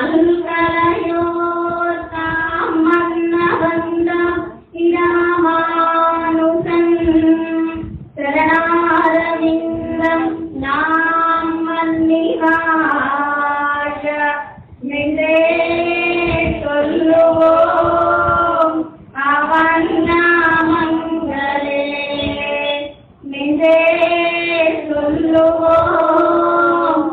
కల్పయోర్తామన్నవంద ఇరామానుసం శరణారవిందం నామన్నిహాయ నిందే சொல்லுவோம் அவண்ணாமங்களே நின்றே சொல்லுவோம்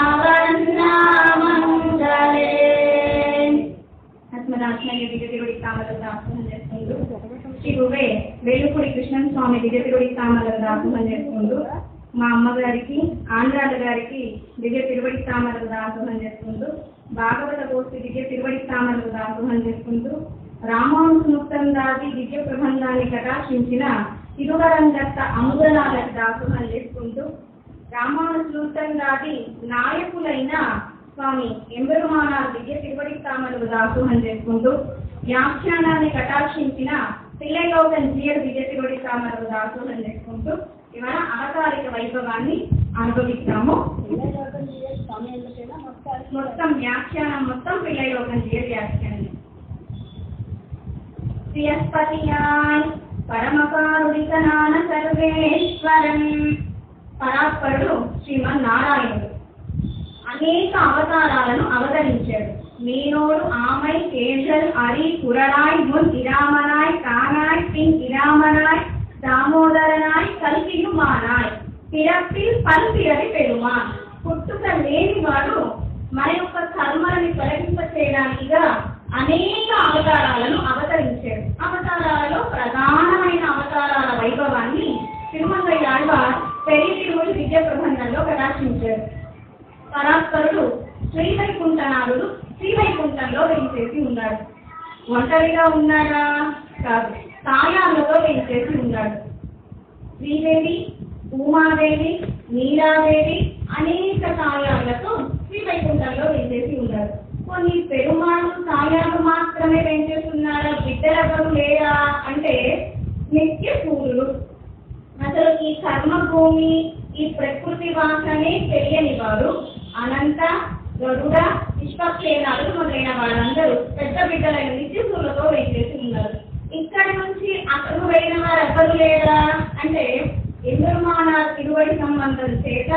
அவண்ணாமங்களே ఆత్మరాత్మయ్య దిగతిరుడి కామలను దాసోహం చేసుకుంటూ శ్రీ గువే వేలుపూడి కృష్ణన్ స్వామి దిగతిరుడి కామలను దాసోహం చేసుకుంటూ మా అమ్మగారికి ఆంధ్రాల గారికి దివ్య తిరువడి తామరలు దాసోహం చేసుకుంటూ భాగవత గోష్ఠి దివ్య తిరువడి తామరలు దాసోహం చేసుకుంటూ రామానుసముక్తం దాది దివ్య ప్రబంధాన్ని కటాక్షించిన తిరువరంగత్త అముదనాలకు దాసోహం చేసుకుంటూ రామానుసూతం దాది నాయకులైన స్వామి ఎంబెరుమానాలు దివ్య తిరువడి తామరలు దాసోహం చేసుకుంటూ వ్యాఖ్యానాన్ని కటాక్షించిన పిల్లలోకన్ జీయర్ దివ్య తిరువడి తామరలు దాసోహం చేసుకుంటూ ఇవాళ అవతారిక వైభవాన్ని అనుభవిస్తాము మొత్తం వ్యాఖ్యానం మొత్తం పిల్లలోకన్ జీయర్ వ్యాఖ్యానం శ్రియస్పతియాయ్ పరమకారుడికనాన సర్వేశ్వరం పరాత్పరుడు శ్రీమన్ నారాయణుడు అనేక అవతారాలను అవతరించాడు మీనోడు ఆమై కేశల్ అరి కురడాయ్ మున్ ఇరామనాయ్ కానాయ్ పిన్ ఇరామనాయ్ దామోదరనాయ్ కల్పియుమానాయ్ పిరப்பிల్ పల్పిరని పెరుమాన్ పుట్టుక లేనివాడు మన యొక్క కర్మలని తొలగింప చేయడానికిగా అనేక అవతారాలను అవతరించాడు అవతారాలలో ప్రధానమైన అవతారాల వైభవాన్ని తిరుమలయ్య ఆళ్వార్ పెరి తిరుమల విద్య ప్రబంధంలో ప్రకాశించాడు పరాత్పరుడు శ్రీవైకుంఠనాథుడు శ్రీవైకుంఠంలో వేయించేసి ఉన్నాడు ఒంటరిగా ఉన్నాడా కాదు సాయాలతో వేయించేసి ఉన్నాడు శ్రీదేవి ఉమాదేవి నీలాదేవి అనేక సాయాలతో శ్రీవైకుంఠంలో వేయించేసి ఉన్నాడు కొన్ని పెరుమాళ్ళు సాయాలు మాత్రమే వేయించేసి ఉన్నారా బిడ్డలెవరు లేరా అంటే నిత్య సూర్యుడు అసలు ఈ కర్మ భూమి ఈ ప్రకృతి వాసనే తెలియని వారు అనంత గరుడ విశ్వక్షేణాలు మొదలైన వాళ్ళందరూ పెద్ద బిడ్డలైన నిత్యసూలతో వేసేసి ఉన్నారు ఇక్కడి నుంచి అక్కడికి వెళ్ళిన వారు ఎవ్వరు లేరా అంటే ఎంబెరుమాన తిరువడి సంబంధం చేత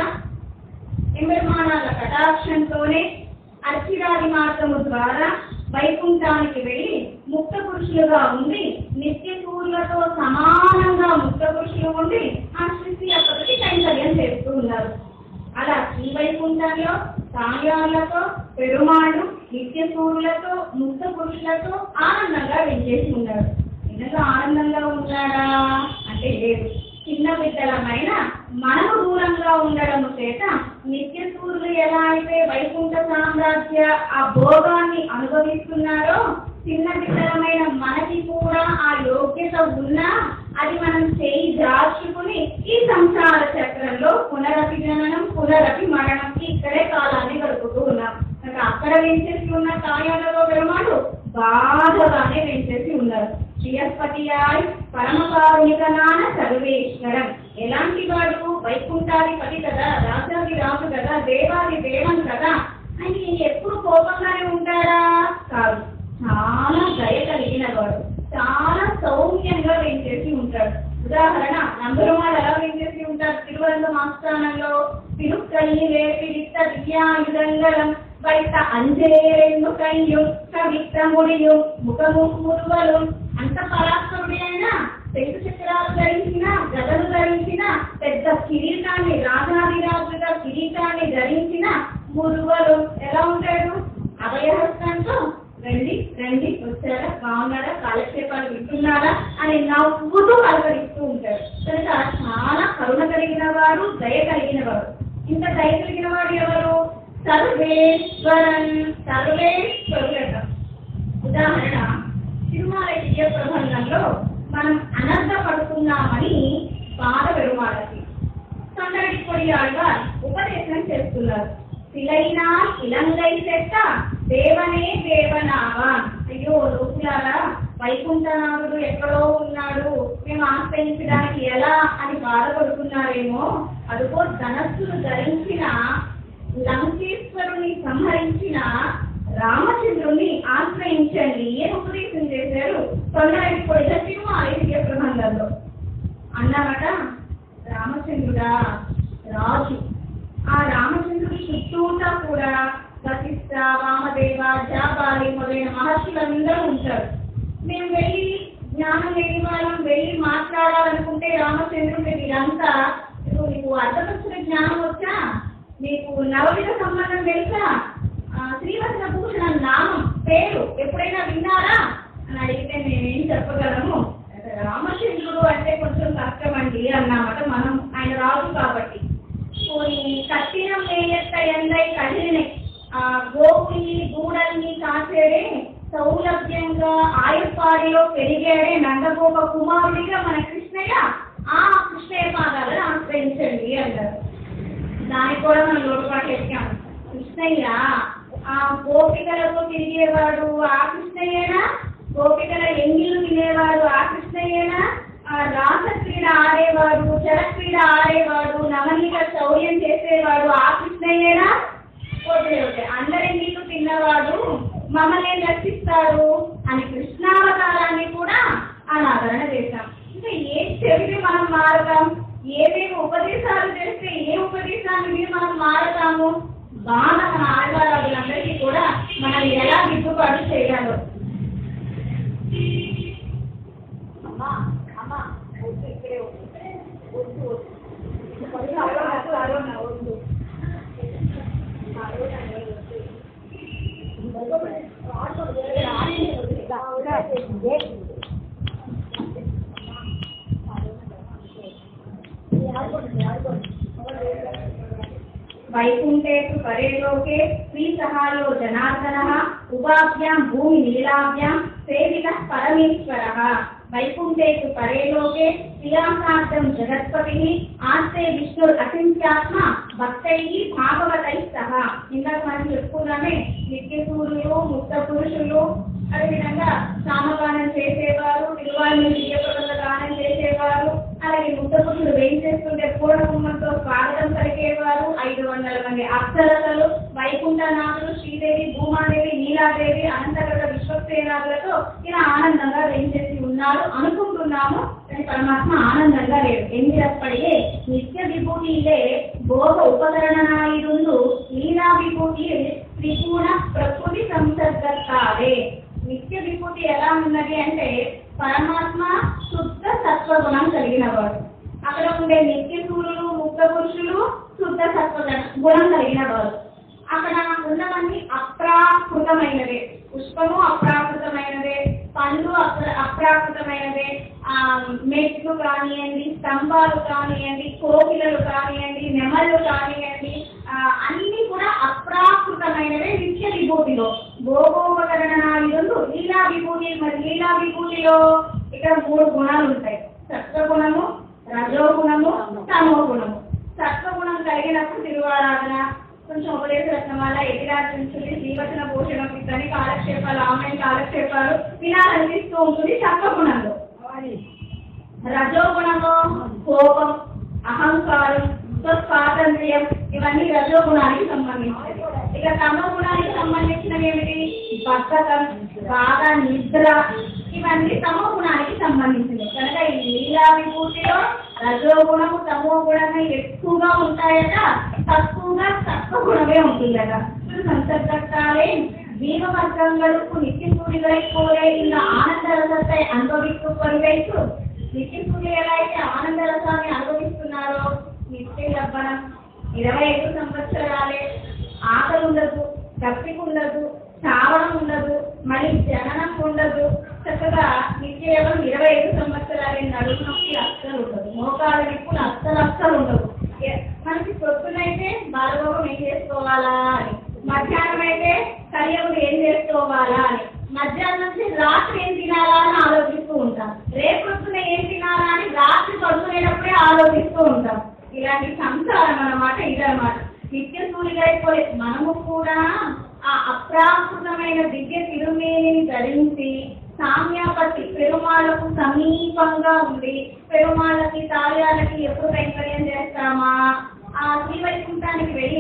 ఎంబెరుమానాల కటాక్షంతోనే అర్చిరాది మార్గము ద్వారా వైకుంఠానికి వెళ్ళి ముక్త పురుషులుగా ఉండి నిత్య సూర్యులతో సమానంగా ముక్త పురుషులు ఉండి ఆ సృష్టి అక్కడికి కైంకర్యం చేస్తూ ఉన్నారు అలా ఈ వైకుంఠంలో సాయాలతో పెరుమాళ్ళు నిత్య సూర్యులతో ముక్త పురుషులతో ఆనందంగా వెంచేసి ఉన్నారు నిజంగా ఆనందంగా ఉన్నాడా అంటే లేదు చిన్న బిడ్డలమైన మనము దూరంగా ఉండడం చేత నిత్య సూర్యులు ఎలా అయితే వైకుంఠ సామ్రాజ్య ఆ భోగాన్ని అనుభవిస్తున్నారో చిన్న బిడ్డలమైన మనకి కూడా ఆ యోగ్యత ఉన్నా అది మనం చేయి దాచుకుని ఈ సంసార చక్రంలో పునరపి జననం పునరపి మరణం ఇక్కడే కాలాన్ని గడుపుతూ ఉన్నాం కనుక అక్కడ వేసేసి ఉన్న కాయాలలో పెరుమాడు బాధగానే వేసేసి ఉన్నారు శ్రీయస్పతియాయ్ పరమకారుణికనాన సర్వేశ్వరం ఎలాంటి వాడు వైకుంఠాధిపతి కదా రాజాది రాజు కదా దేవాది దేవన్ కదా అని ఈయన ఎప్పుడు కోపంగానే ఉంటాడా కాదు చాలా దయ కలిగిన వాడు చాలా సౌమ్యంగా వేయించేసి ఉంటాడు ఉదాహరణ నంబరుమాలు ఎలా వేయించేసి ఉంటారు తిరువనంతం ఆస్థానంలో తిరుక్కల్లి లేపిరిత్త దివ్యాయుధంగళం బయట అంజేరెండు కయ్యం కవిత్త ముడియు ముఖము మురువలు అంత పరాక్రముడి అయినా శంకు చక్రాలు ధరించిన గదలు ధరించిన పెద్ద కిరీటాన్ని రాజాదిరాజుగా కిరీటాన్ని ధరించిన మురువలు ఎలా ఉంటాడు అభయహస్తంతో రండి రండి వచ్చారా బాగున్నారా కాలక్షేపాలు వింటున్నారా అని నవ్వుతూ పలకరిస్తూ ఉంటాడు కనుక చాలా కరుణ కలిగిన వాడు దయ కలిగిన వాడు ఇంత దయ కలిగిన వాడు ఎవరు సర్వేశ్వరన్ సర్వేశ్వరులట ఉదాహరణ తిరుమల దివ్య ప్రబంధంలో మనం అనర్థపడుతున్నామని బాధ పెరుమాలకి సందడి పొడియాడుగా ఉపదేశం చేస్తున్నారు శిలైనా ఇలంగై చెట్ట దేవనే దేవనావా అయ్యో లోకులారా వైకుంఠనాథుడు ఎక్కడో ఉన్నాడు మేము ఆశ్రయించడానికి ఎలా అని బాధపడుతున్నారేమో అదిగో ధనస్సును ధరించిన లంకేశ్వరుని సంహరించిన రామచంద్రుణ్ణి ఆశ్రయించండి అని ఉపదేశం చేశారు తొండరెడ్డి పొడిగా తిరుమల ప్రబంధంలో అన్నమాట రామచంద్రుడా రాజు ఆ రామచంద్రుడి చుట్టూతా కూడా వశిష్ఠ వామదేవ జాబాలి మొదలైన మహర్షులందరూ ఉంటారు మేము వెళ్ళి జ్ఞానం లేని వాళ్ళం వెళ్ళి మాట్లాడాలనుకుంటే రామచంద్రుడి వీరంతా ఇప్పుడు నీకు అర్థవచ్చిన జ్ఞానం వచ్చా నీకు నవవిధ సంబంధం తెలుసా ఆ, శ్రీవత్న భూషణ నామం పేరు ఎప్పుడైనా విన్నారా అని అడిగితే నేనేం చెప్పగలను రామచంద్రుడు అంటే కొంచెం కష్టం అండి అన్నమాట మనం ఆయన రాజు కాబట్టి పోనీ కట్టినం మేయత్త ఎందై కదిలినై ఆ గోపుని గూడల్ని కాచేడే సౌలభ్యంగా ఆయపాడిలో పెరిగాడే నందగోప కుమారుడిగా మన కృష్ణయ్య ఆ కృష్ణయ్య పాదాలను ఆశ్రయించండి అంటారు దానికి కూడా మనం లోటుపాటు ఎక్కాం కృష్ణయ్య ఆ గోపికలతో తిరిగేవాడు ఆ కృష్ణయ్యేనా గోపికల ఎంగిళ్ళు తినేవాడు ఆ కృష్ణయ్యేనా ఆ రాస క్రీడ ఆడేవాడు జల క్రీడ ఆడేవాడు నవనిక శౌర్యం చేసేవాడు ఆ కృష్ణయ్యేనా ఓకే ఓకే అందరి నీకు తిన్నవాడు మమ్మల్ని రక్షిస్తాడు అని కృష్ణావతారాన్ని కూడా అనాదరణ చేశాం ఇంకా ఏ చెవిని మనం మారుతాం ఏమేమి ఉపదేశాలు చేస్తే ఏ ఉపదేశాన్ని విని మనం మారుతాము బాగా మన ఆడవాళ్ళందరికీ కూడా మనం ఎలా దిద్దుబాటు చేయాలో అమ్మా అమ్మా వద్దు ఇక్కడే వద్దు వద్దు వద్దు అరోనా అరోనా వద్దు వైకుంఠేషు పరేలోకే శ్రీ సహాయో జనార్దన ఉపాభ్యాం భూమి నీలాభ్యాం సేవిత పరమేశ్వర వైకుంఠేషు పరేలోకే శ్రీయాసార్థం జగత్పతి ఆస్తే విష్ణుర్ అచింత్యాత్మ భక్తై భాగవతై సహ ఇందాక మనం చెప్పుకున్నామే నిత్య సూర్యులు ముక్త పురుషులు అదేవిధంగా సామగానం చేసేవారు తిరువాళ్ళు దివ్యపదంగా గానం చేసేవారు అలాగే ముద్ద పురుషులు వేం చేస్తుంటే పూర్ణకుంభంతో స్వాగతం పలికేవారు ఐదు వందల మంది అప్సరసలు వైకుంఠనాథులు శ్రీదేవి భూమాదేవి నీలాదేవి అనంతగత విశ్వసేనాథులతో ఇలా ఆనందంగా వేయించేసి ఉన్నారు అనుకుంటున్నాము కానీ పరమాత్మ ఆనందంగా లేడు ఎందుకప్పటికే నిత్య విభూతిలే భోగ ఉపకరణనాయుడు లీలా విభూతి త్రిగుణ ప్రకృతి సంసర్గత్తావే నిత్య విభూతి ఎలా ఉన్నది అంటే పరమాత్మ శుద్ధ సత్వగుణం కలిగిన వాడు అక్కడ ఉండే నిత్య సూర్యులు ముక్త పురుషులు శుద్ధ సత్వ గుణం కలిగిన వారు అక్కడ ఉన్నవన్నీ అప్రాకృతమైనవే పుష్పము అప్రాకృతమైనదే పండ్లు అప్ర- అప్రాకృతమైనదే ఆ మెట్లు కానివ్వండి స్తంభాలు కానివ్వండి కోకిలలు కానివ్వండి నెమళ్ళు కానివ్వండి ఆ, అన్ని కూడా అప్రాకృతమైనవే నిత్య విభూతిలో భోగోపకరణాలు లీలా విభూతి మరి లీలా విభూతిలో ఇక్కడ మూడు గుణాలు ఉంటాయి సత్వగుణము రజోగుణము తమో గుణము సత్వగుణం కలిగినప్పుడు తిరువారాధన కొంచెం ఉపదేశ రత్నమాల ఎదిరాజించుంది జీవచన పోషణ పిత్తని కాలక్షేపాలు ఆన్లైన్ కాలక్షేపాలు వినాలనిపిస్తూ ఉంటుంది సత్వగుణంలో రజోగుణంలో కోపం అహంకారం స్వాతంత్ర్యం ఇవన్నీ రజోగుణానికి సంబంధించినవి ఇక తమో గుణానికి సంబంధించినవి ఏమిటి బద్ధకం బాగా నిద్ర ఇవన్నీ తమో గుణానికి సంబంధించినవి కనుక ఈ లీలా విభూతిలో రజోగుణము తమో గుణమే ఎక్కువగా ఉంటాయట తక్కువగా తక్కువ గుణమే ఉంటుందట సంసర్గత్తాలే జీవవర్గங்களுக்கு నిత్య సూర్యులై పోలే இந்த ఆనంద రసத்தை అనుభవిస్తూ పరివైతు నిత్య సూర్యులు ఎలా అయితే ఆనంద రసాన్ని అనుభవిస్తున్నారో నిత్య లబ్బనం ఇరవై ఐదు సంవత్సరాలే ఆకలి ఉండదు దప్పిక ఉండదు చావడం ఉండదు మళ్ళీ జననం ఉండదు చక్కగా నిత్య కేవలం ఇరవై ఐదు సంవత్సరాలే నడుము నొప్పి అస్సలు ఉండదు మోకాళ్ళ నొప్పులు అస్సలు అస్సలు ఉండవు ఎ- మనకి పొద్దునైతే బాలభోగం ఏం చేసుకోవాలా అని మధ్యాహ్నం అయితే కలియుగం ఏం చేసుకోవాలా అని మధ్యాహ్నం నుంచి రాత్రి ఏం తినాలా అని ఆలోచిస్తూ ఉంటాం రేపు పొద్దున ఏం తినాలా అని రాత్రి పడుకునేటప్పుడే ఆలోచిస్తూ ఉంటాం ఇలాంటి సంసారం అన్నమాట ఇదన్నమాట నిత్య సూర్యుడైపోయి మనము కూడా ఆ అప్రాకృతమైన దివ్య తిరుమేనిని ధరించి సామ్యాపతి పెరుమాళ్ళకు సమీపంగా ఉండి పెరుమాళ్ళకి తాళ్యాలకి ఎప్పుడు కైంకర్యం చేస్తామా ఆ శ్రీవైకుంఠానికి వెళ్ళి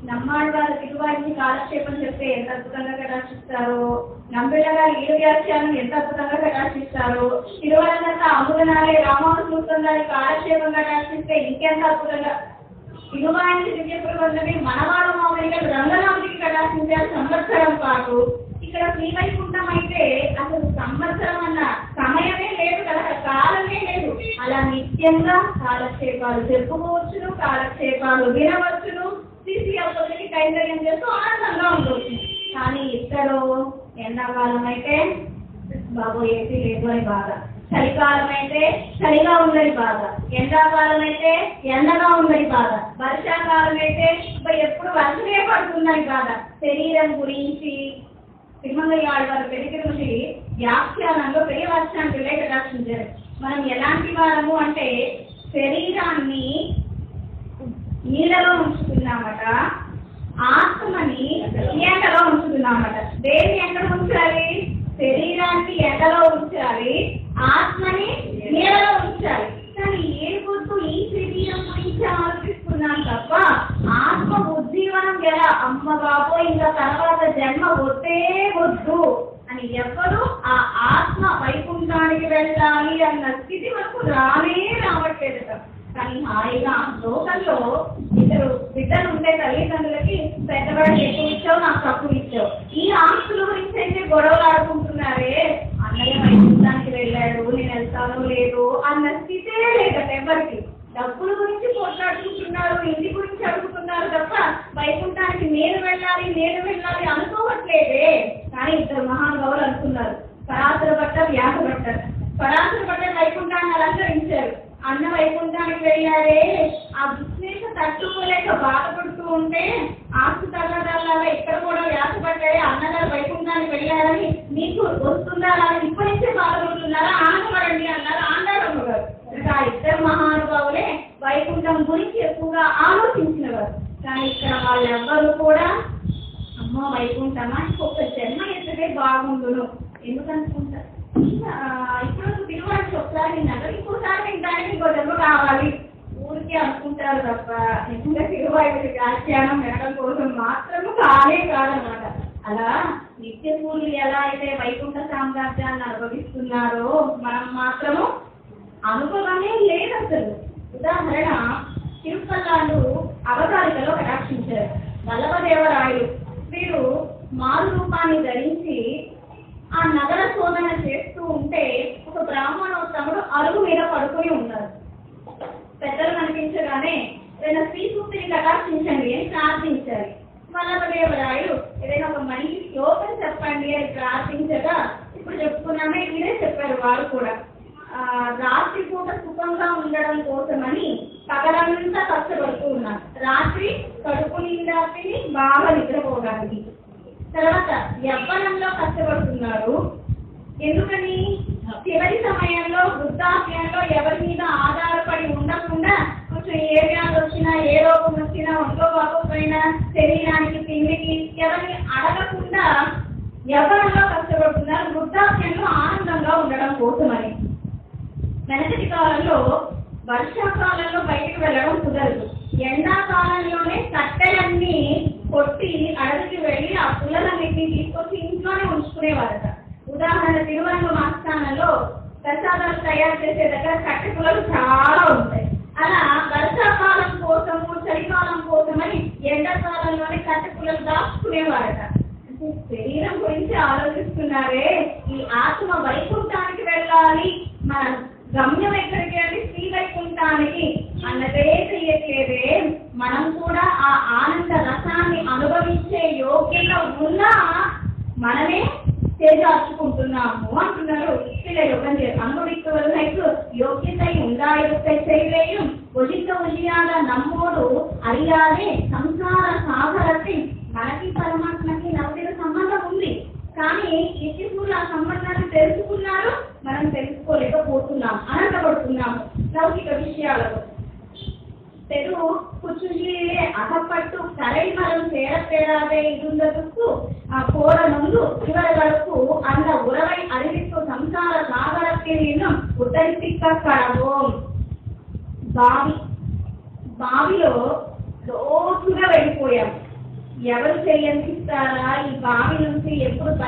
నమ్మాడు వారు తిరుగువారిని కాలక్షేపం చెప్తే ఎంత అద్భుతంగా కటాక్షిస్తారు నంబిళ్ళ గారు ఈడు వ్యాఖ్యానం ఎంత అద్భుతంగా కటాక్షిస్తారు తిరువరంగత అమృతనాలే రామానుసూత్రం గారి కాలక్షేపం కటాక్షిస్తే ఇంకెంత అద్భుతంగా తిరువాయిని దివ్య ప్రబంధమే మనవాడు మామూలుగా రంగనాథుడికి కటాక్షించారు సంవత్సరం పాటు ఇక్కడ శ్రీవైకుంఠం అయితే అసలు సంవత్సరం అన్న సమయమే లేదు కదా కాలమే లేదు అలా నిత్యంగా కాలక్షేపాలు చెప్పుకోవచ్చును కాలక్షేపాలు వినవచ్చును తీసి అప్పటికి కైంకర్యం చేస్తూ ఆనందంగా ఉంటుంది కానీ ఇక్కడ ఎండాకాలం అయితే బాబు ఏసీ లేదు అని బాధ చలికాలం అయితే చలిగా ఉందని బాధ ఎండాకాలం అయితే ఎండగా ఉందని బాధ వర్షాకాలం అయితే "అబ్బా, ఎప్పుడు వర్షమే పడుతుందని బాధ శరీరం గురించి తిరుమలయ్య వారి పెళ్లి గురించి వ్యాఖ్యానంలో పెళ్లి వర్షానికి లేఖ రక్షించారు మనం ఎలాంటి వారము అంటే శరీరాన్ని నీళ్ళలో ఉంచుతున్నామట ఆత్మని ఎండలో ఉంచుతున్నామట దేన్ని ఎక్కడ ఉంచాలి శరీరాన్ని ఎండలో ఉంచాలి ఆత్మని నీళ్ళలో ఉంచాలి కానీ ఏ పొద్దు ఈ శరీరం గురించి ఆలోచిస్తున్నాం తప్ప ఆత్మ ఉజ్జీవనం ఎలా అమ్మ బాబో ఇంకా తర్వాత జన్మ వద్దే వద్దు అని ఎవ్వరు ఆ ఆత్మ వైకుంఠానికి వెళ్ళాలి అన్న స్థితి వరకు రానే రావట్లేదట కానీ హాయిగా లోకంలో ఇద్దరు బిడ్డలు ఉండే తల్లిదండ్రులకి పెద్దవాడికి ఎక్కువ ఇచ్చావు నాకు తక్కువ ఇచ్చావు ఈ ఆస్తుల గురించి అయితే గొడవలు ఆడుకుంటున్నారే అన్నయ్య వైకుంఠానికి వెళ్ళాడు నేను వెళ్తానో లేదు అన్న స్థితే లేదట ఎవరికి డబ్బుల గురించి పోట్లాడుకుంటున్నారు ఇంటి గురించి అడుగుతున్నారు తప్ప వైకుంఠానికి నేను వెళ్ళాలి నేను వెళ్ళాలి అనుకోవట్లేదే కానీ ఇద్దరు మహానుభావులు అనుకున్నారు పరాశర భట్ట వ్యాస భట్ట పరాశర భట్ట వైకుంఠాన్ని అలంకరించారు అన్న వైకుంఠానికి వెళ్ళారే ఆ విశ్లేష తట్టుకోలేక బాధపడుతూ ఉంటే ఆస్తి తగ్గదాలాగా ఇక్కడ కూడా వ్యాసపడ్డారే అన్నగారు వైకుంఠానికి వెళ్ళారని మీకు వస్తుందా అని ఇప్పటి నుంచే బాధపడుతున్నారా ఆనందపడండి అన్నారు ఆండారమ్మ గారు ఇంకా ఆ ఇద్దరు మహానుభావులే వైకుంఠం గురించి ఎక్కువగా ఆలోచించినవారు కానీ ఇక్కడ వాళ్ళెవ్వరూ కూడా అమ్మ వైకుంఠమా ఇంకొక జన్మ ఎత్తుతే బాగుండును ఎందుకు అనుకుంటారు ఆ, ఇప్పుడు తిరువారికి ఒకసారి నగరు ఇంకోసారి వినడానికి ఇంకో జన్మ కావాలి ఊరికే అనుకుంటారు తప్ప నిజంగా తిరువారికి వ్యాఖ్యానం వినడం కోసం మాత్రము కానే కాదనమాట అలా నిత్య సూర్యులు ఎలా అయితే వైకుంఠ సామ్రాజ్యాన్ని అనుభవిస్తున్నారో మనం మాత్రము అనుభవమే లేదు అసలు ఉదాహరణ తిరుపల్లాళ్ళు అవతారికలో కటాక్షించారు వల్లభదేవరాయలు వీరు మారు రూపాన్ని ధరించి ఆ నగర శోధన చేస్తూ ఉంటే ఒక బ్రాహ్మణోత్తముడు అరుగు మీద పడుకుని ఉన్నారు పెద్దలు కనిపించగానే ఏదైనా స్త్రీ సూక్తిని కటాక్షించండి అని ప్రార్థించారు వల్లభదేవరాయలు ఏదైనా ఒక మంచి శ్లోకం చెప్పండి అని ప్రార్థించగా ఇప్పుడు చెప్పుకున్నామే ఇదే చెప్పారు వారు కూడా ఆ, రాత్రి పూట సుఖంగా ఉండడం కోసమని పగలంతా కష్టపడుతూ ఉన్నారు రాత్రి కడుపు నిండా తిని బాగా నిద్రపోవడానికి తర్వాత యవ్వనంలో కష్టపడుతున్నారు ఎందుకని చివరి సమయంలో వృద్ధాప్యంలో ఎవరి మీద ఆధారపడి ఉండకుండా కొంచెం ఏ వ్యాధి వచ్చినా ఏ రోగం వచ్చినా ఒంట్లో బాగోపోయినా శరీరానికి తిండికి ఎవరిని అడగకుండా యవ్వనంలో కష్టపడుతున్నారు వృద్ధాప్యంలో ఆనందంగా ఉండడం కోసమని వెనకటి కాలంలో వర్షాకాలంలో బయటకు వెళ్ళడం కుదరదు ఎండాకాలంలోనే కట్టెలన్నీ కొట్టి అడవికి వెళ్ళి ఆ పుల్లలన్నింటినీ తీసుకొచ్చి ఇంట్లోనే ఉంచుకునేవారట ఉదాహరణ తిరువరంగ ఆస్థానంలో ప్రసాదాలు తయారు చేసే దగ్గర కట్టె పుల్లలు చాలా ఉంటాయి అలా వర్షాకాలం కోసము చలికాలం కోసమని ఎండాకాలంలోనే కట్టె పుల్లలు దాచుకునేవారట అంటే శరీరం గురించి ఆలోచిస్తున్నారే ఈ ఆత్మ వైకుంఠానికి వెళ్ళాలి మన గమ్యం ఎక్కడికి అని శ్రీ వైకుంఠానికి అన్నదే చెయ్యట్లేదే మనం కూడా ఆ ఆనంద రసాన్ని అనుభవించే యోగ్యత ఉన్నా మనమే చేజార్చుకుంటున్నాము అంటున్నారు சில யோகம் அனுபவிப்பவர்களுக்கு யோக்கியத்தை உண்டாயிருக்க செய்வேயும் ஒழிக்க ஒழியாத நம்மோடு அறியாదే సంసార సాగరത്തിൽ మనకి పరమాత్మకి నవదిన సంబంధం ఉంది కానీ ఇటీవల ఆ సంబంధాన్ని తెలుసుకున్నారు మనం తెలుసుకోలేకపోతున్నాం అనంతపడుతున్నాము లౌకిక విషయాలలో ತೆರು ಕುಚುಲಿಯೇ ಅಗಪಟ್ಟು ಕರೈ ಮರಂ ಸೇರಪೇರಾದೆ ಇರುವುದಕ್ಕೂ ಆ ಕೋರನೊಂದು ಇವರವರೆಗೂ ಅಂದ ಉರವೈ ಅರಿವಿಟ್ಟು ಸಂಸಾರ ಸಾಗರಕ್ಕೆ ನೀನು ಉತ್ತರಿಸಿಕ್ಕ ಕಳವು బావి బావిలో లోతుగా వెళ్ళిపోయాం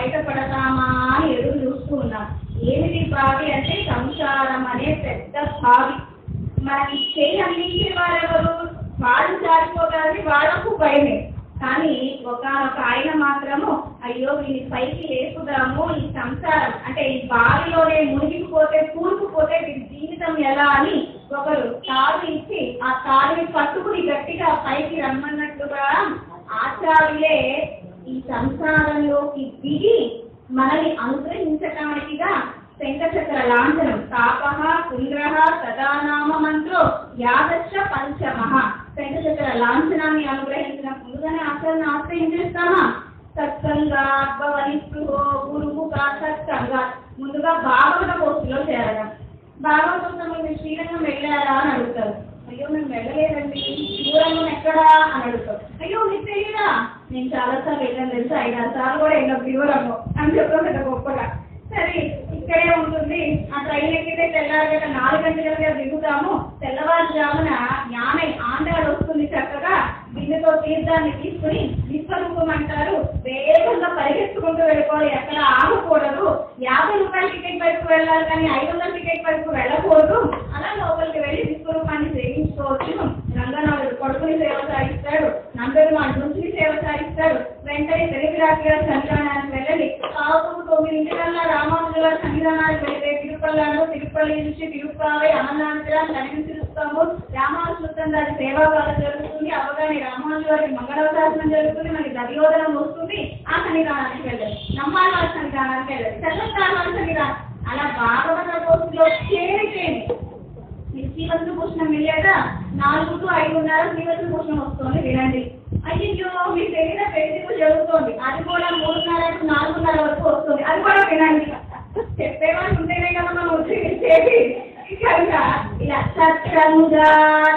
బయటపడతామా అని ఎదురు చూస్తూ ఉన్నాం ఏమిటి బావి అంటే సంసారం అనే పెద్ద బావి మనకి చేయి అందించే వారెవరు వాళ్ళు జారిపోతారని వాళ్ళకు భయమే కానీ ఒకనొక ఆయన మాత్రము అయ్యో వీని పైకి లేపుదాము ఈ సంసారం అంటే ఈ బావిలోనే మునిగిపోతే కూరుకుపోతే వీరి జీవితం ఎలా అని ఒకరు తాడు ఇచ్చి ఆ తాడుని పట్టుకుని గట్టిగా పైకి రమ్మన్నట్లుగా ఆచార్యులే ఈ సంసారంలోకి దిగి మనల్ని అనుగ్రహించటానికిగా శంఖచక్ర లాంఛనం తాపహ కుంద్రహ సదానామ మంత్రో యాదశ పంచమః శంఖచక్ర లాంఛనాన్ని అనుగ్రహించిన ముందుగానే ఆచరణ ఆశ్రయించేస్తామా సత్సంగా భవనిస్పృహో గురువుగా సత్సంగా ముందుగా భాగవత కోర్సులో చేరడం భాగవతం మీరు శ్రీరంగం వెళ్ళారా అని అడుగుతారు అయ్యో మేము వెళ్ళలేదండి శ్రీరంగం ఎక్కడా అని అడుగుతారు అయ్యో మీకు తెలియదా నేను చాలా సార్లు వెళ్ళాను తెలుసా ఐదు ఆరు సార్లు కూడా వెళ్ళాం శ్రీవరంగం అని చెప్పాను గొప్పగా సరే ఇక్కడే ఉంటుంది ఆ ట్రైన్ ఎక్కితే తెల్లారి గంట నాలుగు గంటలుగా దిగుతాము తెల్లవారుజామున జ్ఞానై ఆంధ్రాడు వస్తుంది చక్కగా బిందెతో తీర్థాన్ని తీసుకుని విశ్వరూపం అంటారు వేగంగా పరిగెత్తుకుంటూ వెళ్ళిపోవాలి ఎక్కడ ఆగకూడదు యాభై రూపాయల టికెట్ వైపు వెళ్ళాలి కానీ ఐదు వందల టికెట్ వైపు వెళ్ళకూడదు అలా లోపలికి వెళ్ళి విశ్వరూపాన్ని సేవించుకోవచ్చు రంగనాథుడు కొడుకుని సేవ సాగిస్తాడు నందరుమాన్ నుంచి సేవ సాగిస్తాడు వెంటనే తెలుగురాజు గారి సన్నిధానానికి వెళ్ళండి కాపు తొమ్మిదింటికల్లా రామానుజుల సన్నిధానానికి వెళ్తే తిరుపల్లాలో తిరుపల్లి నుంచి తిరుపావై అమర్నాథురాలు కనిగి తిరుస్తాము రామానుజుతం దాని సేవాకాలం జరుగుతుంది అవగానే రామానుజు వారి మంగళాశాసనం జరుగుతుంది మనకి దర్యోదనం వస్తుంది ఆ సన్నిధానానికి వెళ్ళండి నమ్మాలి వారి సన్నిధానానికి వెళ్ళండి చల్లతారు వారి సన్నిధానం అలా భాగవత కోర్సులో చేరితేనే మీరు శ్రీవత్స భూషణం వెళ్ళాక నాలుగు టు ఐదున్నర శ్రీవత్స భూషణం వస్తుంది వినండి అయ్యో మీకు తెలియదా పెళ్లి జరుగుతోంది అది కూడా మూడున్నర టు నాలుగున్నర వరకు వస్తుంది అది కూడా వినండి చెప్పేవాళ్ళు ఉంటేనే కదా మనం వచ్చేది కనుక ఇలా సత్సంగా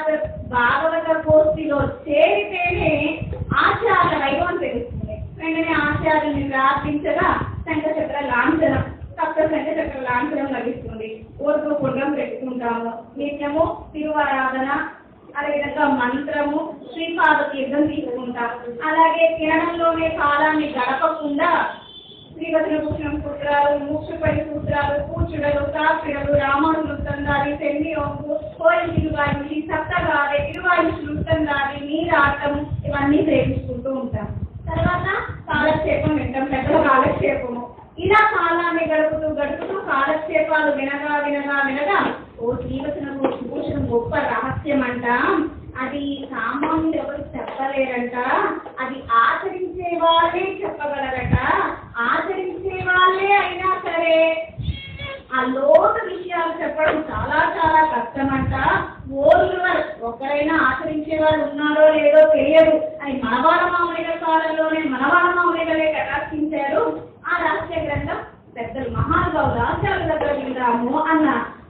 భాగవత కోర్సులో చేరితేనే ఆచార వైభవం తెలుస్తుంది వెంటనే ఆచార్యుని ప్రార్థించగా శంఖచక్ర లాంఛనం సప్త శంఖచక్ర లాంఛనం లభిస్తుంది ఓర్పు పుణ్యం పెట్టుకుంటాము నిత్యము తిరువారాధన అదేవిధంగా మంత్రము శ్రీపాద తీర్థం తీసుకుంటాం అలాగే కిరణంలోనే కాలాన్ని గడపకుండా శ్రీవచన భూషణం సూత్రాలు మూక్షపడి సూత్రాలు కూర్చుడలు సాక్షుడలు రామానులు తందాలి సెన్ని ఒంపు కోయిల్ తిరువాయుషి సప్తగాలి తిరువాయుషి వృత్తంగాలి నీరాటం ఇవన్నీ సేవించుకుంటూ ఉంటాం తర్వాత కాలక్షేపం వింటాం పెద్దల కాలక్షేపము ఇలా కాలాన్ని గడుపుతూ గడుపుతూ కాలక్షేపాలు వినగా వినగా వినగా ఓ శ్రీవచన భూషణం గొప్ప రహస్యం అంట అది సామాన్యులు ఎవరు చెప్పలేరంట అది ఆచరించే వాళ్ళే చెప్పగలరట ఆచరించే వాళ్ళే అయినా సరే ఆ లోతు విషయాలు చెప్పడం చాలా చాలా కష్టమంట ఓర్వర్ ఒకరైనా ఆచరించే వాళ్ళు ఉన్నారో లేదో తెలియదు అని మనవాళ్ళ మామూలుగా కాలంలోనే మనవాళ్ళ మామూలుగానే కటాక్షించారు ఆ రహస్య గ్రంథం పెద్దలు మహానుభావులు ఆచార్యుల దగ్గర విందాము అన్న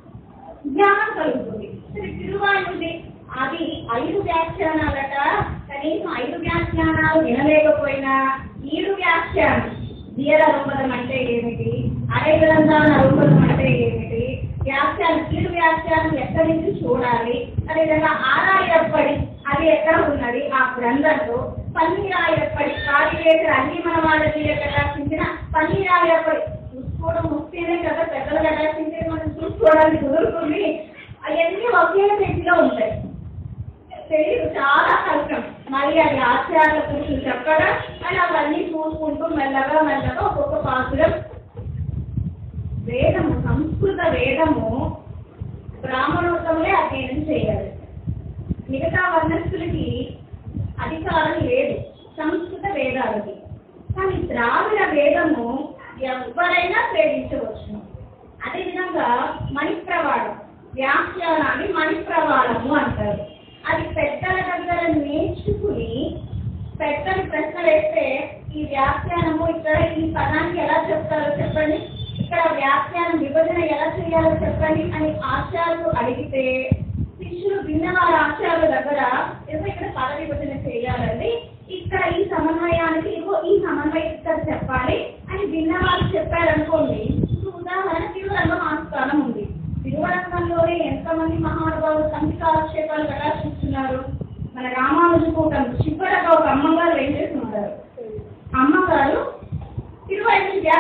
జ్ఞానం కలుగుతుంది సరే తిరువాయుడి అది ఐదు వ్యాఖ్యానాలట కనీసం ఐదు వ్యాఖ్యానాలు వినలేకపోయినా ఈడు వ్యాఖ్యానం దీర రూపదం అంటే ఏమిటి అరే గ్రంథాల రూపదం అంటే ఏమిటి వ్యాఖ్యానం ఈడు వ్యాఖ్యానం ఎక్కడి నుంచి చూడాలి అదేవిధంగా ఆరాయప్పడి అది ఎక్కడ ఉన్నది ఆ గ్రంథంలో పన్నీరాయప్పడి కాళీయేట అన్ని మన వాళ్ళ మీద కటాక్షించిన పన్నీరాయప్పడి చూసుకోవడం ముఖ్యమే కదా పెద్దలు కటాక్షించేది మనం చూసుకోవడానికి కుదురుతుంది అవన్నీ ఒకే పేజీలో ఉంటాయి తెలియదు చాలా కష్టం మరి అది ఆచార్య పురుషులు చెప్పడం అని అవన్నీ చూసుకుంటూ మెల్లగా మెల్లగా ఒక్కొక్క పాత్రం వేదము సంస్కృత వేదము బ్రాహ్మణోత్తములే అధ్యయనం చేయాలి మిగతా వర్ణస్థులకి అధికారం లేదు సంస్కృత వేదాలకి కానీ ద్రావిడ వేదము ఎవరైనా ప్రేమించవచ్చు అదేవిధంగా మణిప్రవాళం వ్యాఖ్యానాన్ని మణిప్రవాళము అంటారు అది పెద్దల దగ్గర నేర్చుకుని పెద్దలు ప్రశ్న వేస్తే ఈ వ్యాఖ్యానము ఇక్కడ ఈ పదానికి ఎలా చెప్తారో చెప్పండి ఇక్కడ వ్యాఖ్యానం విభజన ఎలా చేయాలో చెప్పండి అని ఆచార్యులు అడిగితే శిష్యులు విన్నవారి ఆచార్యుల దగ్గర ఏదో ఇక్కడ పద విభజన చేయాలండి ఇక్కడ ఈ సమన్వయానికి ఇగో ఈ సమన్వయం ఇక్కడ చెప్పాలి అని విన్నవారు చెప్పారనుకోండి ఇప్పుడు ఉదాహరణ తిరువరంగం ఆస్థానం ఉంది తిరువరంగంలోనే ఎంతమంది మహానుభావులు సంధికాలక్షేపాలు ప్రకాశిస్తున్నారు మన రామానుజ కూటం చివరగా ఒక అమ్మగారు వేసేసి ఉంటారు అమ్మగారు తిరువైపు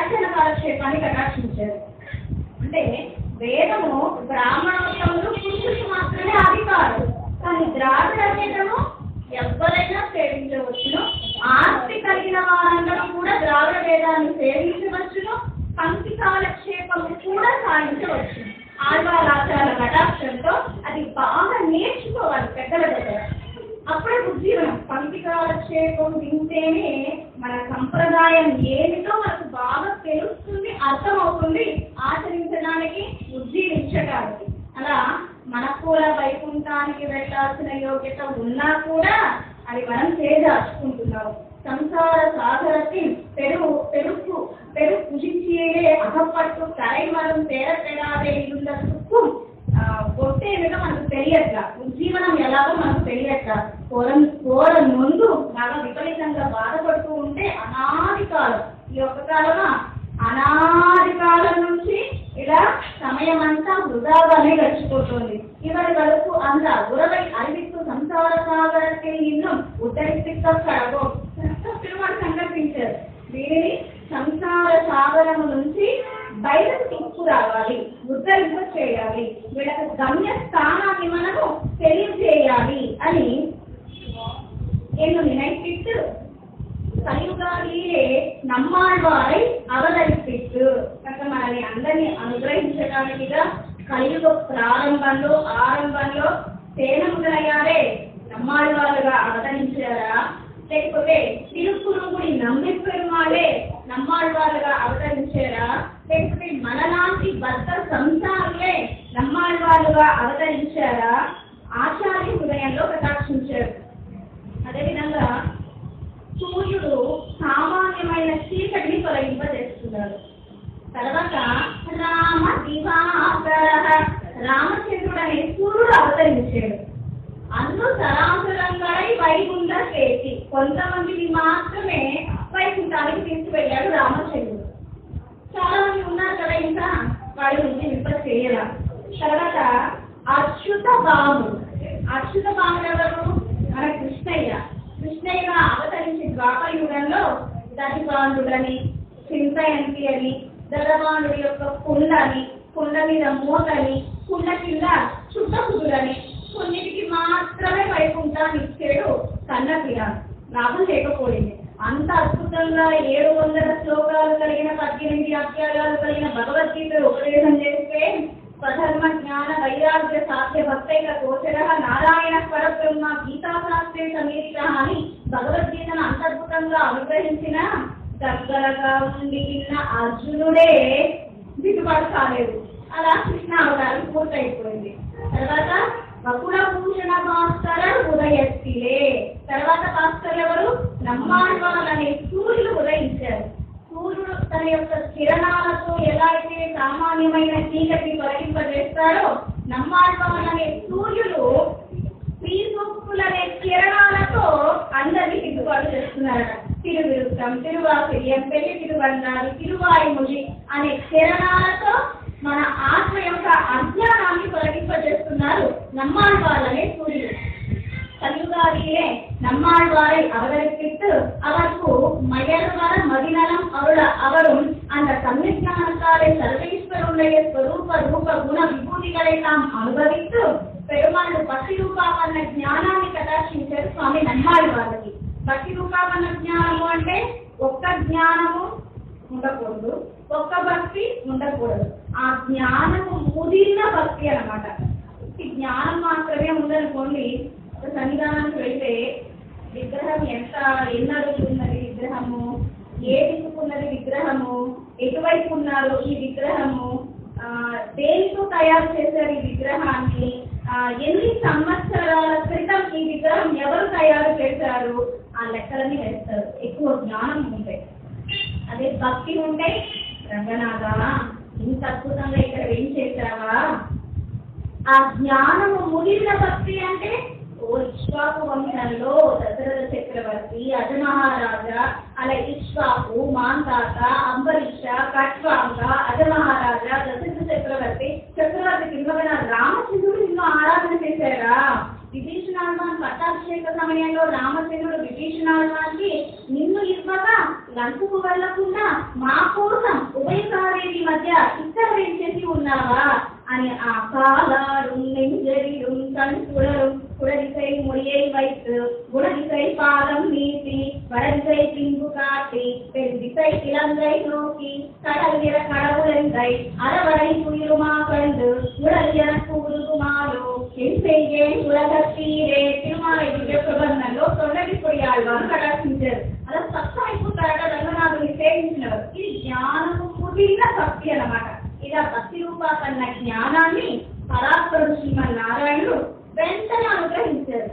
వచన కాలక్షేపాన్ని కటాక్షించారు అంటే వేదము బ్రాహ్మణోత్తములు పురుషులకు మాత్రమే అధికారం కానీ ద్రావిడ వేదము ఎవరైనా సేవించవచ్చును ఆస్తి కలిగిన వారందరూ కూడా ద్రావిడ వేదాన్ని సేవించవచ్చును పంక్తి కాలక్షేపము కూడా సాధించవచ్చు ఆచార కటాక్షంతో అది బాగా నేర్చుకోవాలి పెద్దల దగ్గర అప్పుడే ఉజ్జీవనం పంక్తి కాలక్షేపం వింటేనే మన సంప్రదాయం ఏమిటో మనకు బాగా తెలుస్తుంది అర్థమవుతుంది ఆచరించడానికి ఉజ్జీవించడానికి అలా మన కూడా వైకుంఠానికి వెళ్ళాల్సిన యోగ్యత ఉన్నా కూడా అది మనం చేదాచుకుంటున్నాం సంసాர சாகரத்தின் பெரு பெருக்கு பெரு புஜிச்சியிலே அகப்பட்டு தலைமரம் தேரப்பெறாதே இருந்ததுக்கும் కొట్టేమిటో మనకు తెలియట్లా ఉజ్జీవనం ఎలాగో మనకు తెలియట్లా కోరం కోర ముందు బాగా విపరీతంగా బాధపడుతూ ఉంటే అనాది కాలం ఈ ఒక్క కాలమా అనాది కాలం నుంచి ఇలా సమయం అంతా వృధాగానే గడిచిపోతుంది ఇవరి వరకు అంత ఉరవై அறிவித்து సంసార సాగరத்தில் இன்னும் ఉద్ధరిస్తిక కడగో తిరుమల సంకల్పించారు వీరిని సంసార సాగరము నుంచి బయటకు తీసుకురావాలి ఉద్ధరింప చేయాలి వీళ్ళకి గమ్య స్థానాన్ని మనము తెలియజేయాలి అని నేను నిனைப்பிட்டு కలియుగాలియే నమ్మాళ్వారై అవతరిపిస్తూ కనుక మనల్ని అందరినీ అనుగ్రహించడానికిగా కలియుగ ప్రారంభంలో ఆరంభంలో తేన మొదలయ్యారే నమ్మాళ్వారుగా అవతరించారా లేకపోతే తిరుక్కురుగుడి నమ్మి పెరుమాళే నమ్మాళ్వారుగా అవతరించారా లేకపోతే మనలాంటి భర్త సంసారులే నమ్మాళ్వారుగా అవతరించారా ఆచార్య హృదయంలో కటాక్షించారు అదేవిధంగా సూర్యుడు సామాన్యమైన చీకటిని తొలగింపజేస్తున్నాడు తర్వాత రామ దివాకర రామచంద్రుడు అనే సూర్యుడు అవతరించాడు అందు సరాసురంగాడై వైకుంఠ చేసి కొంతమందిని మాత్రమే వైకుంఠానికి తీసుకువెళ్ళాడు రామచంద్రుడు చాలా మంది ఉన్నారు కదా ఇంకా వాడి నుంచి వింప చేయాల తర్వాత అచ్యుత బాము అచ్యుత బాముడు ఎవరు మన కృష్ణయ్య కృష్ణయ్య అవతరించి ద్వాపర యుగంలో దశబాంధుడని చింతయంతి అని దశబాంధుడి యొక్క కుండని కుండ మీద మూతని కుండ కింద చుట్టకుదులని కొన్నిటికి మాత్రమే వైకుంఠాన్ని ఇచ్చాడు కన్నపిరాను లాభం లేకపోయింది అంత అద్భుతంగా ఏడు వందల శ్లోకాలు కలిగిన పద్దెనిమిది అధ్యాయాలు కలిగిన భగవద్గీత ఉపదేశం చేస్తే స్వధర్మ జ్ఞాన వైరాగ్య సాధ్య భక్తైక గోచర నారాయణ పరబ్రహ్మ గీతాశాస్త్రే సమీరిత అని భగవద్గీతను అంత అద్భుతంగా అనుగ్రహించిన దగ్గరగా ఉండి విన్న అర్జునుడే దిగుబాటు కాలేదు అలా కృష్ణ అవతారం పూర్తయిపోయింది తర్వాత వకుల భూషణ భాస్కర ఉదయస్తిలే తర్వాత భాస్కర్ ఎవరు నమ్మాళ్వాల్ అనే సూర్యుడు ఉదయించారు సూర్యుడు తన యొక్క కిరణాలతో ఎలా అయితే సామాన్యమైన చీకటి తొలగింపజేస్తాడో నమ్మాళ్వాల్ అనే సూర్యుడు శ్రీసూక్తులనే కిరణాలతో అందరినీ దిద్దుబాటు చేస్తున్నారట తిరువిరుత్తం తిరువాసిరియం పెళ్లి తిరువండాలి తిరువాయుముడి అనే కిరణాలతో మన ఆత్మ యొక్క అజ్ఞానాన్ని తొలగింపజేస్తున్నారు నమ్మాళ్వాళ్ళనే సూర్యుడు கலியுகாரியிலே நம்மாழ்வாரை அவதரிப்பித்து அவருக்கு மயர்வர மதிநலம் அருள அவரும் அந்த சம்யஜானத்தாலே சர்வேஸ்வருடைய ஸ்வரூப ரூப குண விபூதிகளை நாம் అనుభవిస్తూ పెరుమాళ్ళు భక్తి రూపావన్న జ్ఞానాన్ని కటాక్షించారు స్వామి నమ్మాళ్వారికి భక్తి రూపావన్న జ్ఞానము అంటే ఒక్క జ్ఞానము ఉండకూడదు ఒక్క భక్తి ఉండకూడదు ఆ జ్ఞానము ముదిరిన భక్తి అన్నమాట ఈ జ్ఞానం మాత్రమే ఉందనుకోండి ఒక సన్నిధానానికి వెళ్తే విగ్రహం ఎంత ఎన్ని అడుగులు ఉన్నది విగ్రహము ఏ దిక్కున్నది విగ్రహము ఎటువైపు ఉన్నారు ఈ విగ్రహము ఆ, దేనితో తయారు చేశారు ఈ విగ్రహాన్ని ఆ, ఎన్ని సంవత్సరాల క్రితం ఈ విగ్రహం ఎవరు తయారు చేశారు ఆ లెక్కలన్నీ వేస్తారు ఎక్కువ జ్ఞానం ఉంటాయి అదే భక్తి ఉంటే రంగనాథ ఇంత అద్భుతంగా ఇక్కడ ఏం చేశావా ఆ జ్ఞానము ముగిన భక్తి అంటే ఓ ఇష్వాకు వంశంలో దశరథ చక్రవర్తి అజమహారాజా అలా ఇష్వాకు మాంతాత అంబరీష కట్వాంగ అజమహారాజా దశరథ చక్రవర్తి చక్రవర్తి కింద రామచంద్రుడు నిన్ను ఆరాధన చేశారా విభీషణాల్వాన్ పట్టాభిషేక సమయంలో రామచంద్రుడు విభీషణాల్వాన్కి నిన్ను ఇవ్వక లంకుకు వెళ్లకుండా మా కోసం లావాదేవీ మధ్య చిత్తరించేసి ఉన్నావా అని ఆ காலாரும் நெஞ்சரிலும் கண் சுழலும் குடதிசை மொழியை வைத்து குணதிசை பாதம் நீட்டி வடதிசை பின்பு காட்டி பெண் திசை இலங்கை நோக்கி கடல் நிற கடவுளெந்தை அறவரை துயிலுமா கண்டு உடல் எனக்கு உருகுமாலோ என் செய்கேன் உலகத்தீரே திருமாலை దివ్య ప్రబంధంలో తొండటి పొడియాళ్వారు కటాక్షించారు అలా సత్సాయిపు కరట రంగనాథుని సేవించినవారు ఇది జ్ఞానము కుదిరిన భక్తి అన్నమాట ఇలా భక్తి రూపా కన్న జ్ఞానాన్ని పరాత్పరుడు శ్రీమన్నారాయణుడు వెంటనే అనుగ్రహించారు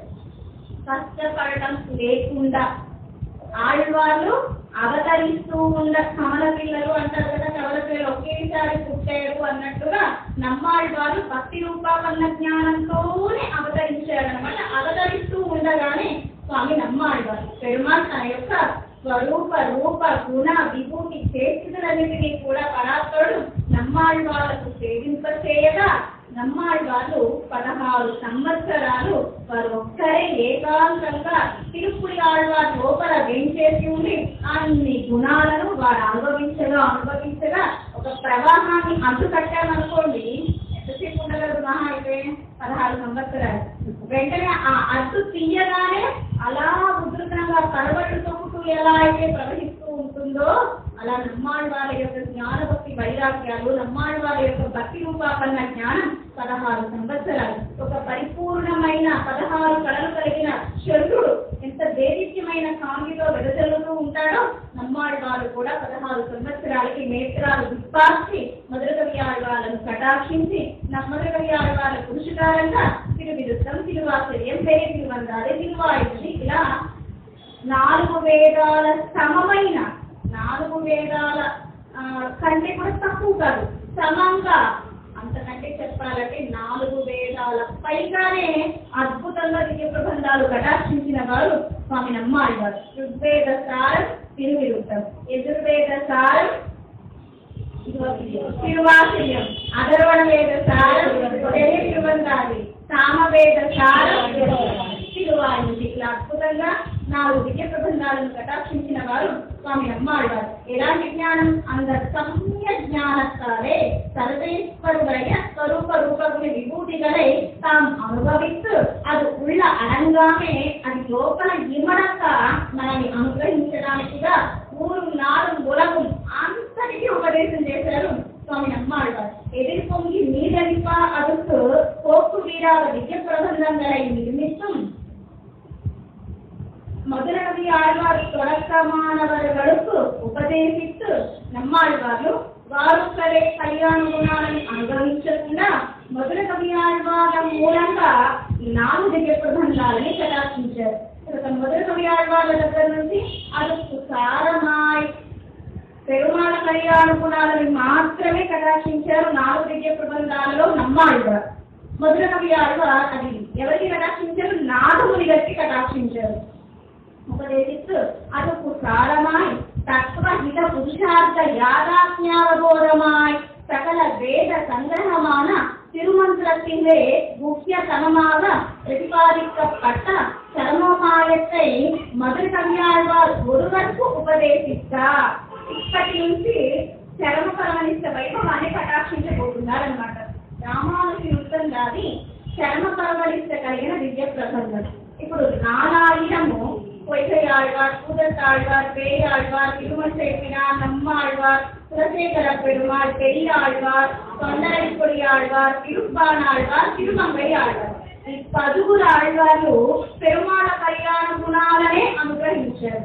కష్టపడటం లేకుండా ఆళ్వాళ్ళు అవతరిస్తూ ఉన్న కమల పిల్లలు అంటారు కదా కమల పిల్లలు ఒకేసారి పుట్టారు అన్నట్టుగా నమ్మాళ్వారు భక్తి రూపాకన్న జ్ఞానంతోనే అవతరించారు అనమాట అవతరిస్తూ ఉండగానే స్వామి నమ్మాళ్వారు పెరుమాళ్ తన యొక్క స్వరూప రూప గుణ విభూతి చేతులన్నిటినీ కూడా పరాత్పరుడు నమ్మాళ్వాళ్లకు సేవింపచేయగా నమ్మాళ్వారు పదహారు సంవత్సరాలు వారు ఒక్కరే ఏకాంతంగా తిరుపుడి ఆళ్వారు లోపల వేంచేసి ఉండి అన్ని గుణాలను వారు అనుభవించగా అనుభవించగా ఒక ప్రవాహాన్ని అడ్డుకట్టామనుకోండి ఎంతసేపు ఉండగలరు మహా అయితే పదహారు సంవత్సరాలు వెంటనే ఆ అడ్డు తీయగానే అలా ఉధృతంగా పరవళ్ళు తొక్కుతూ ఎలా అయితే ప్రవహిస్తూ ఉంటుందో అలా నమ్మాళ్ళ వాళ్ళ యొక్క జ్ఞానభక్తి వైరాగ్యాలు నమ్మాళ్ళ వాళ్ళ యొక్క భక్తి రూపాకన్న జ్ఞానం పదహారు సంవత్సరాలు ఒక పరిపూర్ణమైన పదహారు కళలు కలిగిన శరుడు ఎంత దేదీప్యమైన కాంతితో వెదజల్లుతూ ఉంటాడో నమ్మాళ్ళ వాళ్ళు కూడా పదహారు సంవత్సరాలకి నేత్రాలు విప్పార్చి మధురకవి ఆళ్వాళ్ళను కటాక్షించి మధురకవి ఆళ్వాళ్ళ పురుషకారంగా తిరువిరుద్ధం తిరువాశ్చర్యం పేరే తిరువందాలి తిరువాయుధి ఇలా నాలుగు వేదాల సమమైన నాలుగు వేదాల ఆ, కంటే కూడా తక్కువ కాదు సమంగా అంతకంటే చెప్పాలంటే నాలుగు వేదాల పైగానే అద్భుతంగా దివ్య ప్రబంధాలు కటాక్షించిన వారు స్వామి నమ్మాలి వారు ఋగ్వేద సారం తిరువిరుద్ధం యజుర్వేద సారం తిరువాసియం అధర్వణ వేద సారం తెలియ తిరువందాలి సామవేద సారం తిరువాయుధి ఇట్లా అద్భుతంగా నాలుగు దివ్య ప్రబంధాలను కటాక్షించిన వారు స్వామి అమ్మాళ్వారు ఎలాంటి జ్ఞానం అంద సమ్య జ్ఞానస్తారే సర్వేశ్వరుడైన స్వరూప రూపగుని విభూతిகளை తాం అనుభవిస్తూ అది ఉళ్ళ అడంగానే అది లోపల ఇమడక మనల్ని అనుగ్రహించడానికిగా ఊరు నాలుగు ఉలగు అంతటికీ ఉపదేశం చేశారు స్వామి నమ్మాళ్వారు ఎదిరి పొంగి నీడలిప అదుకు పోక్కు వీరాల దివ్య ప్రబంధங்களை నిర్మిస్తుం ಮೊದಲನದಿ ಆಳ್ವಾರು ತೊಡಕಮಾನವರುಗಳು ఉపదేశిస్తూ నమ్మాళ్వారు వారు సరే కళ్యాణ గుణాలను అనుభవించకుండా మొదల కవి ఆళ్వాల మూలంగా ఈ నాలుగు దివ్య ప్రబంధాలని కటాక్షించారు ఇక మొదల కవి ఆళ్వార్ల దగ్గర నుంచి అది సారమాయ్ పెరుమాళ కళ్యాణ గుణాలని మాత్రమే కటాక్షించారు నాలుగు దివ్య ప్రబంధాలలో నమ్మాళ్వారు మొదల కవి ఆళ్వార్ అది ఎవరికి కటాక్షించారు నాదముని గారికి కటాక్షించారు ఉపదేశిస్తూ అదొక సారమాయ్ తత్వహిత పురుషార్థ యాదాజ్ఞావబోధమాయ్ సకల వేద సంగ్రహமான திருமந்திரத்திலே முக்கியதனமாக பிரதிபாதிக்கப்பட்ட சர்மமாயத்தை மதுரை கவியாழ்வார் ஒருவருக்கு ఉపదేశిస్తారు ఇప్పటి నుంచి చరమ పరమనిష్ట వైభవాన్ని కటాక్షించబోతున్నారన్నమాట రామానుజి వృత్తంగాది చరమ పరమనిష్ట కలిగిన దివ్య ప్రబంధం ఇప్పుడు నాలాయిరము పొయ్యాழ்వార్ பூதத்தாழ்வார் பேயாழ்வார் திருமசேப்பினார் நம்மாழ்வார் குலசேகர பெருமாள் பெரியாழ்வார் தொண்டரைப்பொடியாழ்வார் திருப்பானாழ்வார் திருமங்கை ఆళ్వార్ ఈ పదుగురు ఆళ్వార్లు పెరుమాళ కళ్యాణ గుణాలనే అనుగ్రహించారు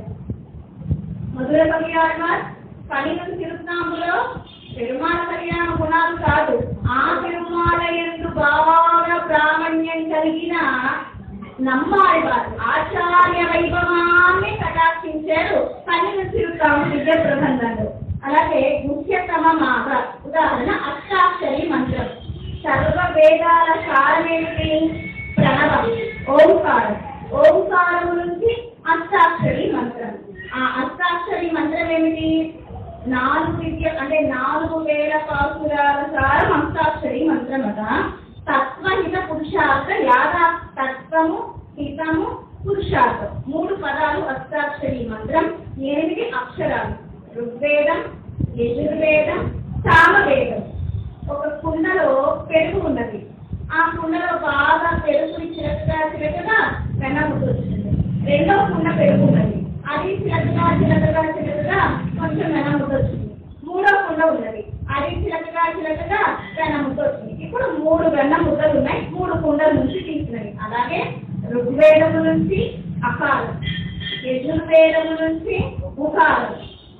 మధుర కవి ఆళ్వార్ కలిగిన తిరునాములో పెరుమాళ కళ్యాణ గుణాలు కాదు ఆ పెరుమాళ ఎందు బాగా ప్రామాణ్యం కలిగిన నమ్మాళ్వారు ఆచార్య వైభవాన్ని కటాక్షించారు కలిగిన తిరుతాము దివ్య ప్రబంధంలో అలాగే ముఖ్యతమమాగ ఉదాహరణ అష్టాక్షరి మంత్రం సర్వ వేదాల సారమేమిటి ప్రణవం ఓంకారం ఓంకారం నుంచి అష్టాక్షరి మంత్రం ఆ అష్టాక్షరి మంత్రం ఏమిటి నాలుగు విద్య అంటే నాలుగు వేల పాసురాల సారం అష్టాక్షరి మంత్రం అట తత్వహిత పురుషార్థ యాదా తత్వము హితము పురుషార్థం మూడు పదాలు అష్టాక్షరి మంత్రం ఎనిమిది అక్షరాలు ఋగ్వేదం యజుర్వేదం అది చిలకగా చిలకగా వెన్న ముద్ద వచ్చింది ఇప్పుడు మూడు వెన్న ముద్దలు ఉన్నాయి మూడు కుండల నుంచి తీసినవి అలాగే ఋగ్వేదము నుంచి అకాలం యజుర్వేదము నుంచి ఉకాలం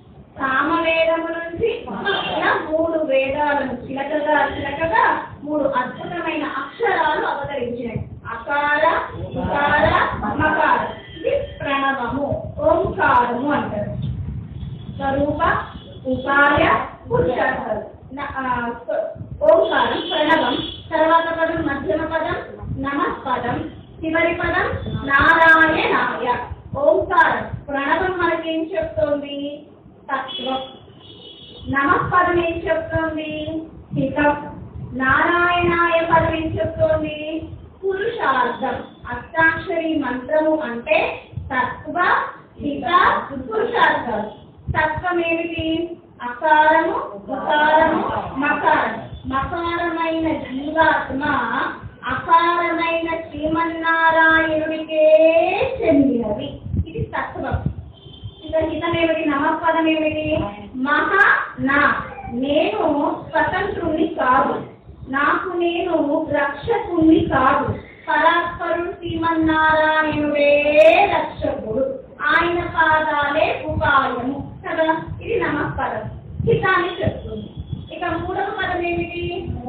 సామవేదము నుంచి ఇలా మూడు వేదాలను చిలకగా చిలకగా మూడు అద్భుతమైన అక్షరాలు అవతరించినాయి అకార ఉకార మకార ఇది ప్రణవము ఓంకారము అంటారు స్వరూప ఉపాయ పురుషార్థాలు న- ఆ, స్వ- ఓంకారం ప్రణవం తర్వాత పదం మధ్యమ పదం నమః పదం చివరి పదం నారాయణాయ ఓంకారం ప్రణవం మనకేం చెప్తోంది తత్వం నమః పదం ఏం చెప్తోంది హితం నారాయణాయ పదం ఏం చెప్తోంది పురుషార్థం అష్టాక్షరి మంత్రము అంటే తత్వ హిత పురుషార్థాలు తత్వం ఏమిటి అకారము ఉకారము మకారం మకారమైన జీవాత్మ అకారమైన శ్రీమన్నారాయణుడికే చెందినది ఇది తత్వం ఇక హితం ఏమిటి నమస్పదం ఏమిటి మహా నా నేను స్వతంత్రుణ్ణి కాదు నాకు నేను రక్షకుణ్ణి కాదు పరాత్పరుడు శ్రీమన్నారాయణుడే రక్షకుడు ఆయన పాదాలే ఉపాయము కదా ఇది నమస్పదం హితాన్ని చెప్తుంది ఇక మూడవ పదం ఏమిటి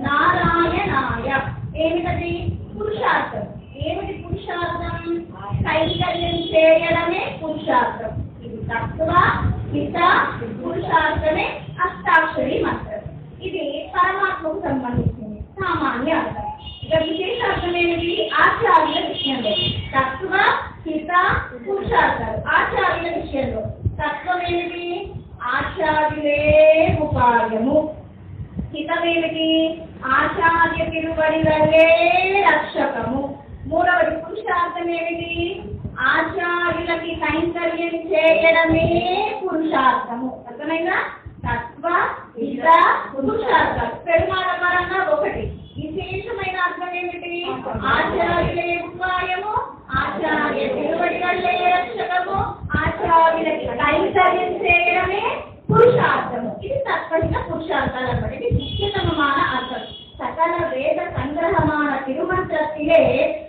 నారాయణాయ ఏమిటది పురుషార్థం ఏమిటి పురుషార్థం కైంకర్యం చేయడమే పురుషార్థం ఇది తత్వ హిత పురుషార్థమే అష్టాక్షరి మంత్రం ఇది పరమాత్మకు సంబంధించింది సామాన్య అర్థం ఇక విశేష అర్థం ఏమిటి ఆచార్యుల విషయంలో తత్వ హిత పురుషార్థాలు ఆచార్యుల విషయంలో తత్వం ఏమిటి ఆచార్యులే ఉపాయము హితమేమిటి ఆచార్య తిరువడిలే రక్షకము మూడవది పురుషార్థం ఏమిటి ఆచార్యులకి కైంకర్యం చేయడమే పురుషార్థము అర్థమైందా తత్వ హిత పురుషార్థాలు పెరుమాళ పరంగా ఒకటి విశేషమైన అర్థం ఏమిటి ఆచార్యులే ఉపాయము ఆచార్య తిరువడిలే రక్షకము ఆచార్యులకి కైంకర్యం చేయడమే పురుషార్థము ఇది తత్వహిత పురుషార్థాలు అన్నమాట ఇది ముఖ్యతమமான అర్థం సకల వేద సంగ్రహமான திருமந்திரத்திலே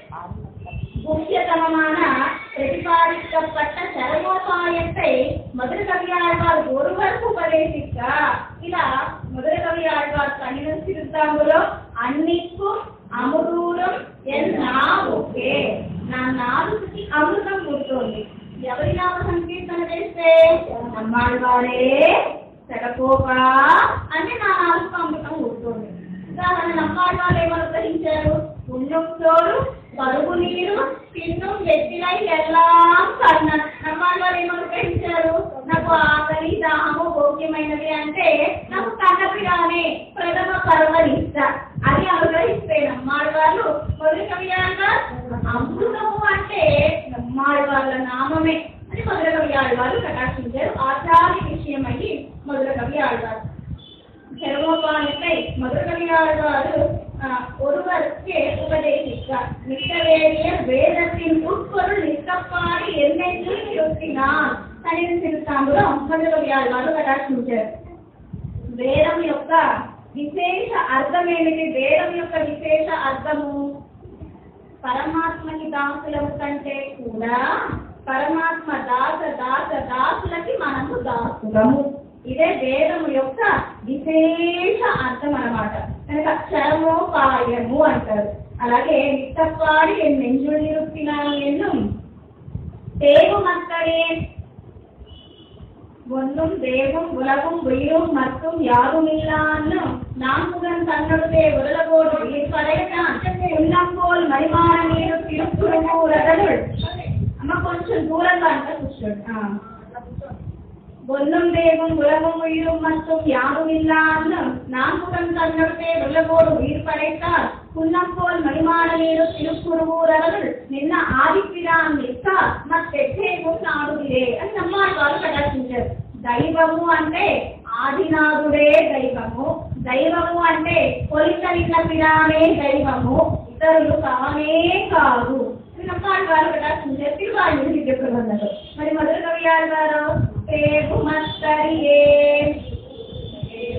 முக்கியதமமான பிரதிபாதிக்கப்பட்ட சரமோபாயத்தை மதுர கவியாழ்வார் ஒருவருக்கு ఉపదేశిக்க ఇలా మధుర కవి ఆళ్వార్ కన్నుల సిద్ధాంగులో అన్నికు అమరూరం ఎన్నా ఒకే నా నాలుగుకి అమృతం పుడుతోంది ఎవరి నామ సంకీర్తన చేస్తే అమ్మాళ్ళవారే సడకోప అని నా నాలుగు అమృతం పుడుతోంది ఉదాహరణ నమ్మాళ్ళవారు ఏమని గ్రహించారు పుణ్యం తోడు పరుగు నీరు తిన్ను ఎత్తిలై ఎల్లాం కన్న నమ్మాళ్ళవారు ఏమని గ్రహించారు నాకు ఆకలి దాహము భోగ్యమైనది అంటే నాకు కన్నపిరానే ప్రథమ పర్వనిష్ట అది అనుగ్రహిస్తే నమ్మాడు వాళ్ళు మొదటి కవియాలుగా అమృతము అంటే నమ్మాడు వాళ్ళ నామమే అని మొదటి కవి ఆడవాళ్ళు కటాక్షించారు ఆచార్య విషయం అయ్యి మొదటి కవి ఆడవారు செல்வபானத்தை மதுரகவியாழ்வாரு ஒருவருக்கு உபதேசித்தார் மிக்கவேறிய வேதத்தின் உட்பொருள் நிற்கப்பாடி என்னென்று இருத்தினான் అనేది సిద్ధాంతంలో మధురకవియాழ்వారు కటాక్షించారు వేదం యొక్క విశేష అర్థం ఏమిటి వేదం యొక్క విశేష అర్థము పరమాత్మకి దాసులము కంటే కూడా పరమాత్మ దాస దాస దాసులకి మనము దాసులము ఇదే వేదము యొక్క విశేష అర్థం అన్నమాట కనుక చరమోపాయము అంటారు అలాగే నిత్తపాడి నెంజుడు నిరుక్తినాను ఎన్ను தேவு மக்களே ஒன்றும் தேவும் உலகும் உயிரும் மற்றும் யாரும் இல்லான்னு நான்குடன் தன்னுடைய உலகோடு உயிர் படைத்தான் ఉన్నం పోల్ మరిమాన నీరు తిరుక్కురమురదలుడు అమ్మ కొంచెం దూరంగా అంటే కూర్చోండి ஒன்றும் தேவும் உலகம் உயிரும் மற்றும் யாரும் இல்லான்னு நான்குடன் தன்னுடைய உலகோடு உயிர் படைத்தார் குன்னம் போல் மணிமான நீரு తిరుక్కురువూరవరుడు నిన్న ఆదిపిరాన్ నిక్క మత్తెట్టేము నాడుదిలే అని నమ్మాడు ప్రదర్శించారు దైవము అంటే ఆదినాథుడే దైవము దైవము అంటే కొలికలిన పిరానే దైవము ఇతరులు కానే కాదు అని నమ్మాడు వారు ప్రదర్శించారు తిరువాళ్ళు దిగ్గొన్నారు మరి మొదటి కవి గారు రేపు మత్తరియే నాకు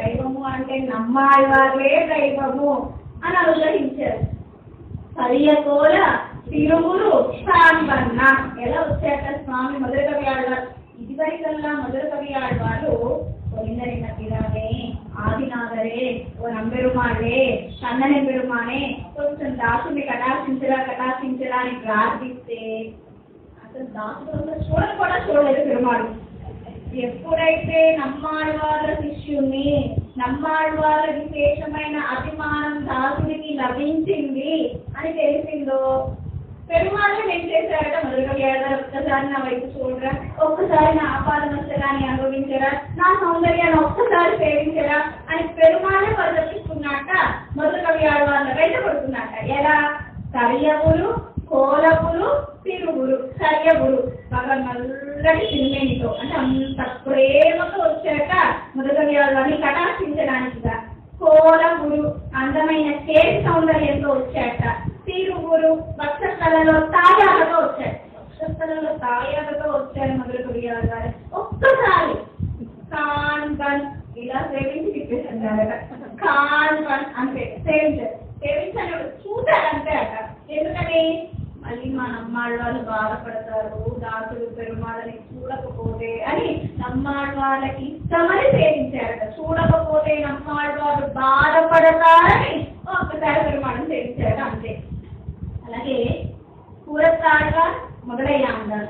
దైవము అంటే నమ్మాళ్ళవారే దైవము అని అనుగ్రహించారు కరియకోల తిరుములు సాంబన్న ఎలా వచ్చాక స్వామి మధుర కవి ఆడవారు ఇదివరకల్లా మధుర కవి ఆడవారు ఒలిందరిన తిరానే ఆదినాథరే ఓ నంబెరుమాడే కన్నని పెరుమానే కొంచెం దాసుని కటాక్షించరా కటాక్షించరా అని ప్రార్థిస్తే అసలు దాసుడు అసలు చూడని కూడా చూడలేదు పెరుమాడు ఎప్పుడైతే నమ్మాళ్వాళ్ళ శిష్యుని నమ్మాళ్వాళ్ళ విశేషమైన అభిమానం దాసుడికి లభించింది అని తెలిసిందో పెరుమాళ్ళు ఏం చేశారట మొదలుగా ఏడాది ఒక్కసారి నా వైపు చూడరా ఒక్కసారి నా ఆపాదనని అనుభవించరా నా సౌందర్యాన్ని ఒక్కసారి సేవించరా అని పెరుమాళ్ళే పరిదర్శిస్తున్నట్ట మొదలుగా ఆడవాళ్ళ వెంట పడుతున్నట్ట ఎలా కరియములు కోలపులు తిరుగులు కరియములు బాగా నల్లటి సినిమేనితో అంటే అంత ప్రేమతో వచ్చాక మొదలుగా వాళ్ళని కటాక్షించడానికిగా కోలపులు అందమైన చేతి సౌందర్యంతో వచ్చాక తిరుగురు వక్షస్థలలో తాయాలతో వచ్చారు వక్షస్థలలో తాయాలతో వచ్చారు మొదలు గారు ఒక్కసారి కాన్ బన్ ఇలా సేవించి తిప్పేసారు కాన్ బన్ అంతే సేవించారు సేవించని చూశారు అంతే అట ఎందుకని మళ్ళీ మా నమ్మాళ్ళ వాళ్ళు బాధపడతారు దాసుడు పెరుమాళ్ళని చూడకపోతే అని నమ్మాళ్ళ వాళ్ళకి ఇష్టమని సేవించారట చూడకపోతే నమ్మాళ్ళ వాళ్ళు బాధపడతారని ఒక్కసారి పెరుమాళ్ళని సేవించారట అంతే అలాగే కూరతాడుగా మొదలయ్యారు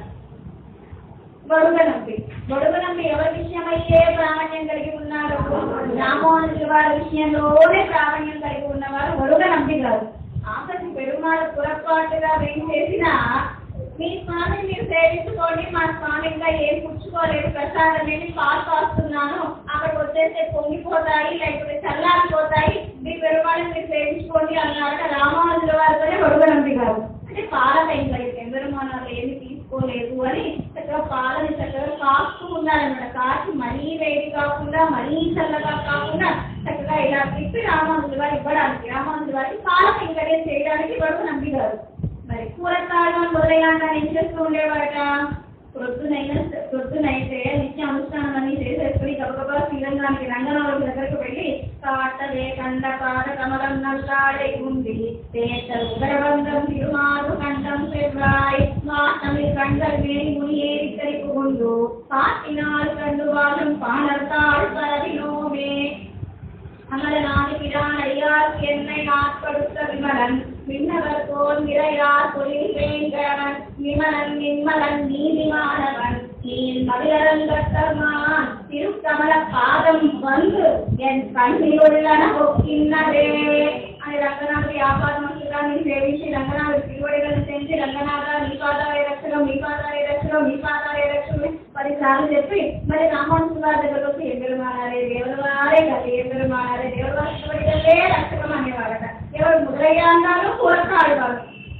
గొడుగనంపి గొడుగనంపి ఎవరి విషయమైతే ప్రామాణ్యం కలిగి ఉన్నారు రామోహనుల వారి విషయంలోనే ప్రామాణ్యం కలిగి ఉన్నవారు గొడుగనంపి గారు ఆఖరి పెరుమాళ పొరపాటుగా ఏం చేసినా మీ స్వామి మీరు సేవించుకోండి మా స్వామి ఇంకా ఏం పుచ్చుకోలేదు ప్రసాదం నేను పాలు కాస్తున్నాను అక్కడికి వచ్చేస్తే పొంగిపోతాయి లేకపోతే చల్లారిపోతాయి మీ పెరుమాళని మీరు సేవించుకోండి అన్నారట రామానుజుల వారితోనే గొడవనంపి గారు అంటే పాల టైంలో పెరుమాణాలు ఏమి తీసుకోలేదు అని చక్కగా పాలని చక్కగా కాస్తూ ఉన్నారన్నమాట కాచి మరీ వేడి కాకుండా మరీ చల్లగా కాకుండా చక్కగా ఇలా తిప్పి రామానుజుల వారు ఇవ్వడానికి రామానుజుల వారికి పాల కైంకర్యం చేయడానికి గొడవ నంబిగారు మరి కూర కాలం మొదలయ్యాక ఏం చేస్తూ ఉండేవారట ప్రొద్దునైనా ప్రొద్దునైతే నిత్య అనుష్ఠానం అన్ని చేసేసుకుని గబగబా శ్రీరంగానికి రంగనాథుడి దగ్గరకు వెళ్ళి కాటలే కండ పాట కమలం నల్లాడే ఉంది తేతరు ఉదరబంధం తిరుమారు కంఠం పెర్రాయ్ మాటమి కండల్ మేని ముని ఏరికరికి ఉండు పాటినారు కండు వాళ్ళం పానర్తాள் பரவினோமே அமரநாதி பிரான் அடியார் என்னை நாட்படுத்த விமலன் விண்ணவர் போல் நிறையார் தொழில் வேங்கவன் விமலன் நின்மலன் நீதிமானவன் நீல் மதிலரங்கத்தமான் திருக்கமல பாதம் வந்து என் கண்ணிலுள்ளன ஒக்கின்னதே అని రంగనాథుడి ఆపాదమస్తురాన్ని సేవించి రంగనాథుడి తిరువడిలను తెంచి రంగనాథ నీ పాదాలే రక్షణం నీ పాదాలే రక్షణం నీ పాదాలే రక్షణం పదిసార్లు చెప్పి మరి రామానుజు వారి దగ్గరకు వచ్చి ఎవరు మారారే దేవుడు వారే కదా ఎవరు మారారే దేవుడు వారి రక్షణం అనేవారట ఎవరు ముద్రయ్య అన్నారు కూరకాడు వారు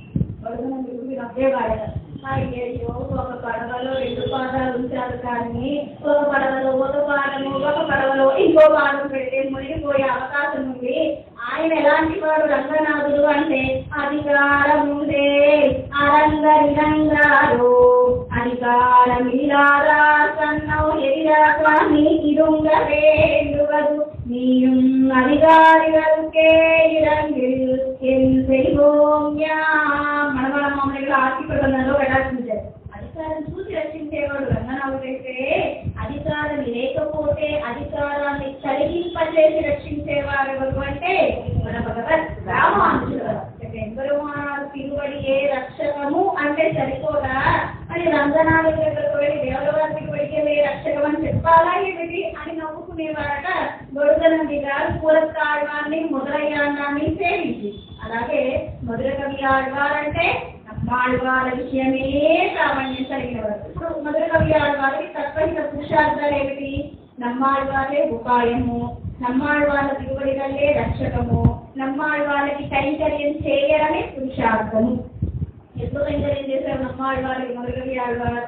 నవ్వేవాడట అయ్యయ్యో ఒక పడవలో రెండు పాదాలు ఉంచారు కానీ ఒక పడవలో ఒక పాదము ఒక పడవలో ఇంకో పాదం పెడితే మునిగిపోయే అవకాశం ఉంది ఆయన ఎలాంటి వాడు రంగనాథుడు అంటే అధికారముందే అరంగరిరంగారు అధికారమిలారా సన్నౌ ఎదిరాక நீக்கிடுங்கவேண்டுவது நீயும் அதிகாரிகளுக்கே இறங்கில் என் செய்வோம் யாம் మనవల మమ్మల్ని ఆశిపడుతున్నారు కటాక్షించారు అధికారం చూసి రక్షించేవాడు రంగనాథుడైతే అధికారం లేకపోతే అధికారాన్ని కలిగింపచేసి రక్షించేవారు ఎవరు అంటే మన భగవత్ రామానుజుడు ఎంబెరుమానాడు తిరువడి ఏ రక్షకము అంటే సరిపోదా అని రంగనాథుడి దగ్గరకు వెళ్ళి దేవలవారి తిరువడికి ఏ రక్షకం అని చెప్పాలా ఏమిటి అని నవ్వుకునేవారట గొడుగనంది గారు పూరస్తాళ్వాన్ని మొదలయ్యాన్ని సేవించి అలాగే మొదల కవి ఆళ్వారంటే ఆళ్వాల విషయమే ప్రామాణ్యం కలిగినవారు ఇప్పుడు మొదల కవి ఆళ్వారికి తప్పనిన పురుషార్థాలు ఏమిటి నమ్మాళ్వారే ఉపాయము నమ్మాళ్వాళ్ళ తిరువడిగల్లే రక్షకము నమ్మాళ్వాళ్ళకి కైంకర్యం చేయడమే పురుషార్థము ఎప్పుడు కైంకర్యం చేశారు నమ్మాళ్వారికి మొదల కవి ఆళ్వారు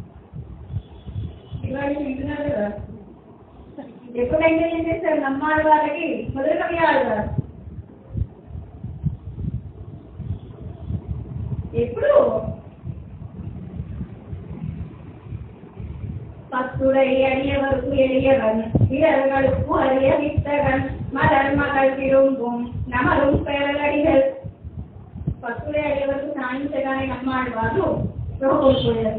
ఇవాళ వింటున్నారు కదా ఎప్పుడు కైంకర్యం చేశారు నమ్మాళ్వాళ్ళకి మొదల కవి ఆళ్వారు ఎప్పుడు పత్తుడై అడిగే వరకు ఎలియవన్ விரல்களுக்கு அறிய வித்தகன் மலர் மகள் விரும்பும் நமரும் பெறலடிகள் పశువులే అయ్యేవరకు సాధించగానే నమ్మాడు వాళ్ళు కోల్పోయారు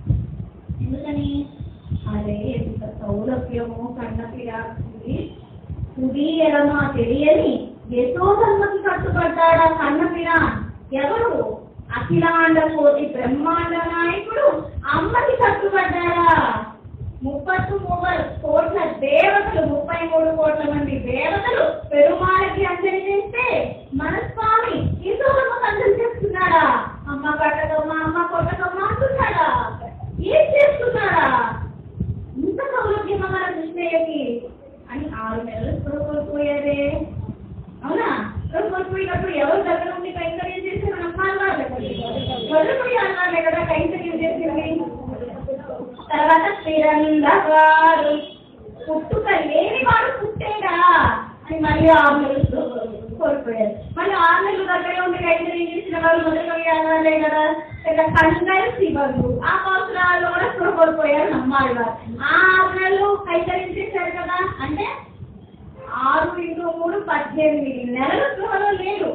ఎందుకని అదే ఎంత సౌలభ్యము కన్నపిరాకి కుడి ఎడమ తెలియని యశోధర్మకి కట్టుబడ్డాడా కన్నపిర ఎవరు అఖిలాండ కోటి బ్రహ్మాండ నాయకుడు అమ్మకి కట్టుబడ్డాడా ముప్పత్తు మూడు కోట్ల దేవతలు ముప్పై మూడు కోట్ల మంది దేవతలు పెరుమాళకి అంజలి చేస్తే మన స్వామి యశోదమ్మకు అంజలి చేస్తున్నాడా అమ్మ కట్టకమ్మ అమ్మ కొట్టకమ్మ అంటున్నాడా ఏం చేస్తున్నాడా ఇంత సౌలభ్యమా మన కృష్ణయ్యకి అని ఆరు నెలలు స్పృహ కోల్పోయారే అవునా స్పృహ కోల్పోయినప్పుడు ఎవరు దగ్గర ఉండి కైంకర్యం చేశారు నమ్మాలి వాళ్ళే వదిలిపోయి అన్నాళ్ళే కదా కైంకర్యం చేసింది తర్వాత స్థిరందవారు పుట్టుక లేని వాడు పుట్టేడా అని మళ్ళీ ఆరు నెలలు కోల్పోయారు మళ్ళీ ఆరు నెలలు దగ్గరే ఉండి కైంకర్యం చేసిన వాళ్ళు మొదలుపోయారే కదా ఇక కంగారు శివరు ఆ అవసరాలు కూడా స్పృహ కోల్పోయారు నమ్మాలి వారు ఆ ఆరు నెలలు కైంకర్యం చేశారు కదా అంటే ఆరు ఇంటూ మూడు పద్దెనిమిది నెలలు స్పృహలో లేరు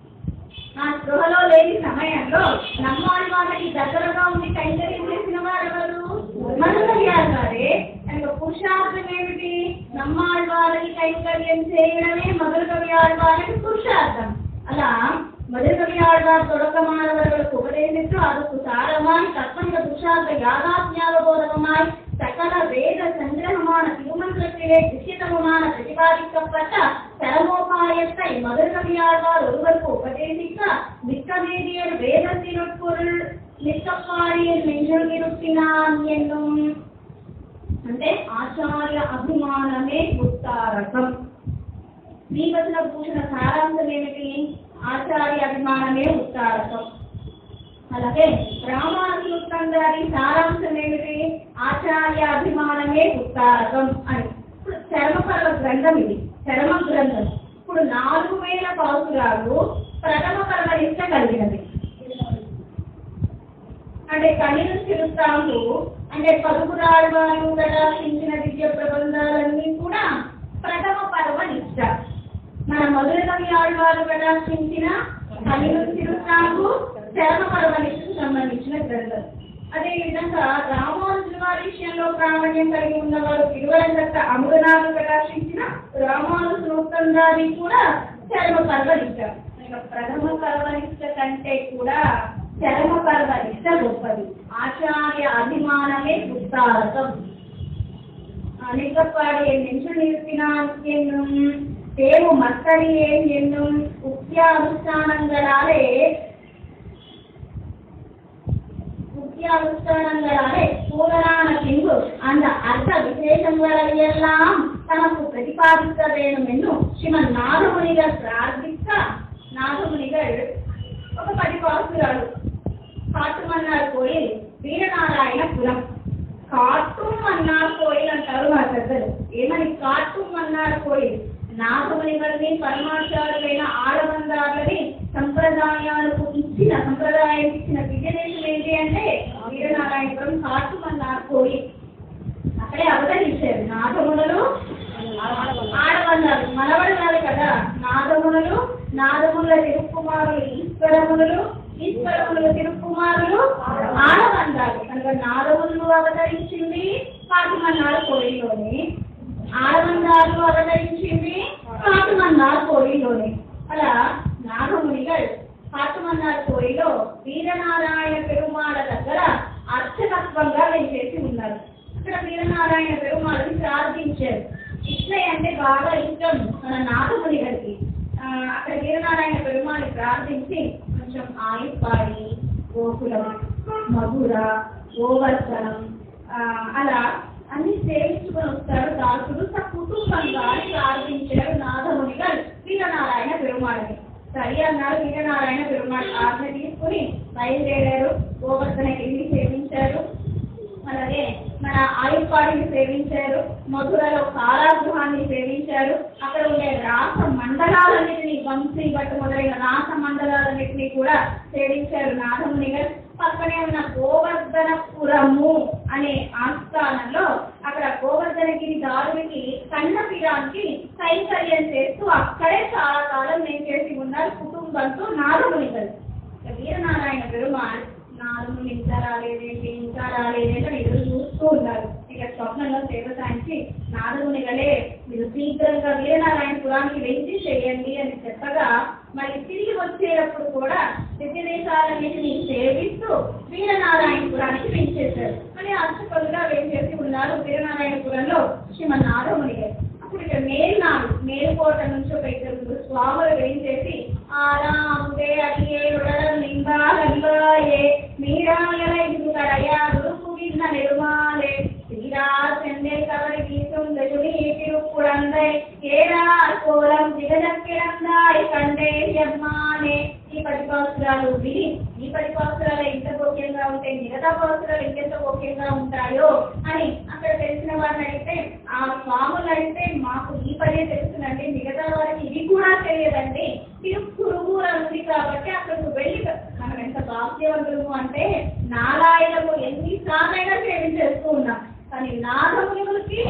ఆ స్పృహలో లేని సమయంలో నమ్మాలి వాళ్ళకి దగ్గరగా ఉండి కైంకర్యం చేసిన వారు ఎవరు మనసయ్యారు గారే కనుక పురుషార్థం ఏమిటి నమ్మాలి వాళ్ళకి కైంకర్యం చేయడమే మొదలు కవి ఆడవాళ్ళకి పురుషార్థం అలా మొదలు కవి ఆడవారు తొడకమాడవరకు ఉపదేశిస్తూ అదొక సారమాయి తత్వనిక పురుషార్థ యాదాత్మ్యాల బోధకమాయి సకల వేద సంగ్రహமான திருமந்திரத்திலே நிச்சயதமான பிரதிபாதிக்கப்பட்ட சரமோபாயத்தை மதுரகவியாழ்வார் ஒருவருக்கு உபதேசிக்க மிக்க வேதியர் வேதத்தினுட்பொருள் மிக்கப்பாடியில் நெஞ்சொழிருத்தினான் என்னும் అంటే ఆచార్య అభిమానమే ఉత్తారకం శ్రీవచన భూషణ సారాంశం ఏమిటి ఆచార్య అభిమానమే ఉత్తారకం అలాగే రామానుజుత్తం గారి సారాంశం ఏమిటి ఆచార్య అభిమానమే ఉత్తారకం అని ఇప్పుడు చర్మపర్వ గ్రంథం ఇది చర్మ గ్రంథం ఇప్పుడు నాలుగు వేల పాసురాలు ప్రథమ పర్వనిష్ట కలిగినది అంటే కనీలు చిరుస్తాము అంటే పలుకురాడు వారు ప్రదర్శించిన దివ్య ప్రబంధాలన్నీ కూడా ప్రథమ పర్వనిష్ట మన మొదటి కవి ఆళ్వారు ప్రదర్శించిన కనీలు చిరుస్తాము చరమ పర్వనిష్టకు సంబంధించిన గ్రంథం అదే విధంగా రామానుజుల వారి విషయంలో ప్రామాణ్యం కలిగి ఉన్నవారు తిరువరంగత్త అమృనాథు ప్రకాశించిన రామానుజు నూతంగారి కూడా చరమ పర్వనిష్ట ఇక ప్రథమ పర్వనిష్ట కంటే కూడా చరమ పర్వనిష్ట గొప్పది ఆచార్య అభిమానమే ఉత్తారకం அணைக்கப்பாடு என் நெஞ்சு நிறுத்தினான் என்னும் தேவு மக்களியேன் என்னும் முக்கிய அனுஷ்டானங்களாலே முக்கிய அனுஷ்டானங்களாலே பூரணான பின்பு அந்த அர்த்த விசேஷங்களையெல்லாம் தனக்கு பிரதிபாதிக்க வேண்டும் என்னும் ஸ்ரீமன் நாகமுனிகள் பிரார்த்திக்க நாகமுனிகள் ఒక పది పాసురాలు కాటుమన్నార్ కోయిల్ వీరనారాయణపురం కాటుమన్నార్ కోయిల్ అంటారు మా పెద్దలు ఏమని కాటుమన్నార్ కోయిల్ నాగమణిగల్ని పరమాచారులైన ఆడబందాలని సంప్రదాయాలకు ఇచ్చిన సంప్రదాయం ఇచ్చిన విజయదేశం ఏంటి అంటే వీరనారాయణపురం కాటుమన్నార్ కోయిల్ అక్కడే అవతరించారు నాగములలో ఆడబందాలు మనవడు కాదు కదా నాదములు నాదముల తిరుక్కుమారులు ఈశ్వరములు ఈశ్వరముల తిరుక్కుమారులు ఆడబందాలు కనుక నాదములు అవతరించింది పాటిమన్నాడు కోడిలోని ఆడబందాలు అవతరించింది పాటిమన్నాడు కోడిలోని అలా నాగమునిగల్ పాటిమన్నాడు కోడిలో వీరనారాయణ పెరుమాళ దగ్గర అర్చకత్వంగా వెంచేసి ఉన్నారు అక్కడ వీరనారాయణ పెరుమాళని ప్రార్థించారు కృష్ణయ్య అంటే బాగా ఇష్టం మన నాగముని గారికి ఆ, అక్కడ వీరనారాయణ పెరుమాళని ప్రార్థించి కొంచెం ఆయుపాడి గోకులం మధుర గోవర్ధనం ఆ, అలా అన్ని సేవించుకొని వస్తారు దాసుడు తన కుటుంబంగా అని ప్రార్థించారు నాగముని గారు వీరనారాయణ పెరుమాళని సరి అన్నారు వీరనారాయణ పెరుమాళ్ ఆజ్ఞ తీసుకుని బయలుదేరారు గోవర్ధనగిరిని సేవించారు అలాగే మన ఆయుపాడిని సేవించారు మధురలో కారాగృహాన్ని సేవించారు అక్కడ ఉండే రాస మండలాలన్నిటినీ వంశీ భట్ మొదలైన రాస మండలాలన్నిటినీ కూడా సేవించారు నాథముని గారు పక్కనే ఉన్న గోవర్ధనపురము అనే ఆస్థానంలో అక్కడ గోవర్ధనగిరి దారునికి కన్నపీరానికి కైంకర్యం చేస్తూ అక్కడే చాలా కాలం నేను చేసి ఉన్నారు కుటుంబంతో నారదునికలు వీరనారాయణ పెరుమాళ్ నారదుని ఇంకా రాలేదేంటి ఇంకా రాలేదేంటి అని ఎదురు చూస్తూ ఉన్నారు ఇక స్వప్నంలో సేవ సాయించి నారదునిగలే మీరు శీఘ్రంగా వీరనారాయణ పురానికి వెంచి చేయండి అని చెప్పగా మరి తిరిగి వచ్చేటప్పుడు కూడా దివ్య దేశాలన్నింటినీ సేవిస్తూ వీరనారాయణపురానికి వెంచేశారు అని అర్చకులుగా వెంచేసి ఉన్నారు వీరనారాయణపురంలో శ్రీమన్నారాయణుని గారు అప్పుడు ఇక్కడ మేల్నాడు మేలుకోట నుంచి ఒక ఇద్దరు స్వాములు వేయించేసి ఆరాముదే అడిగే ఉడడం లింగాలే మీరాయల ఇది కడయా ఉరుకుగిన్న నెరుమాలే తీరా చెందే కవరి గీతం దజుని తిరుప్పుడందై ఏరా కోలం దిగజక్కిడందాయి కండే యమ్మానే ఈ పది పాసురాలు విని ఈ పది పాసురాలు ఎంత గోప్యంగా ఉంటే మిగతా పాసురాలు ఇంకెంత గోప్యంగా ఉంటాయో అని అక్కడ తెలిసిన వారిని అడిగితే ఆ స్వాములు అడిగితే మాకు ఈ పదే తెలుసునండి మిగతా వారికి ఇది కూడా తెలియదండి తిరుక్కురుగూర ఉంది కాబట్టి అక్కడికి వెళ్ళి మనం ఎంత భాగ్యవంతులము అంటే నారాయణము ఎన్నిసార్లైనా సేవించేస్తూ ఉన్నాం కానీ నాగమునులకి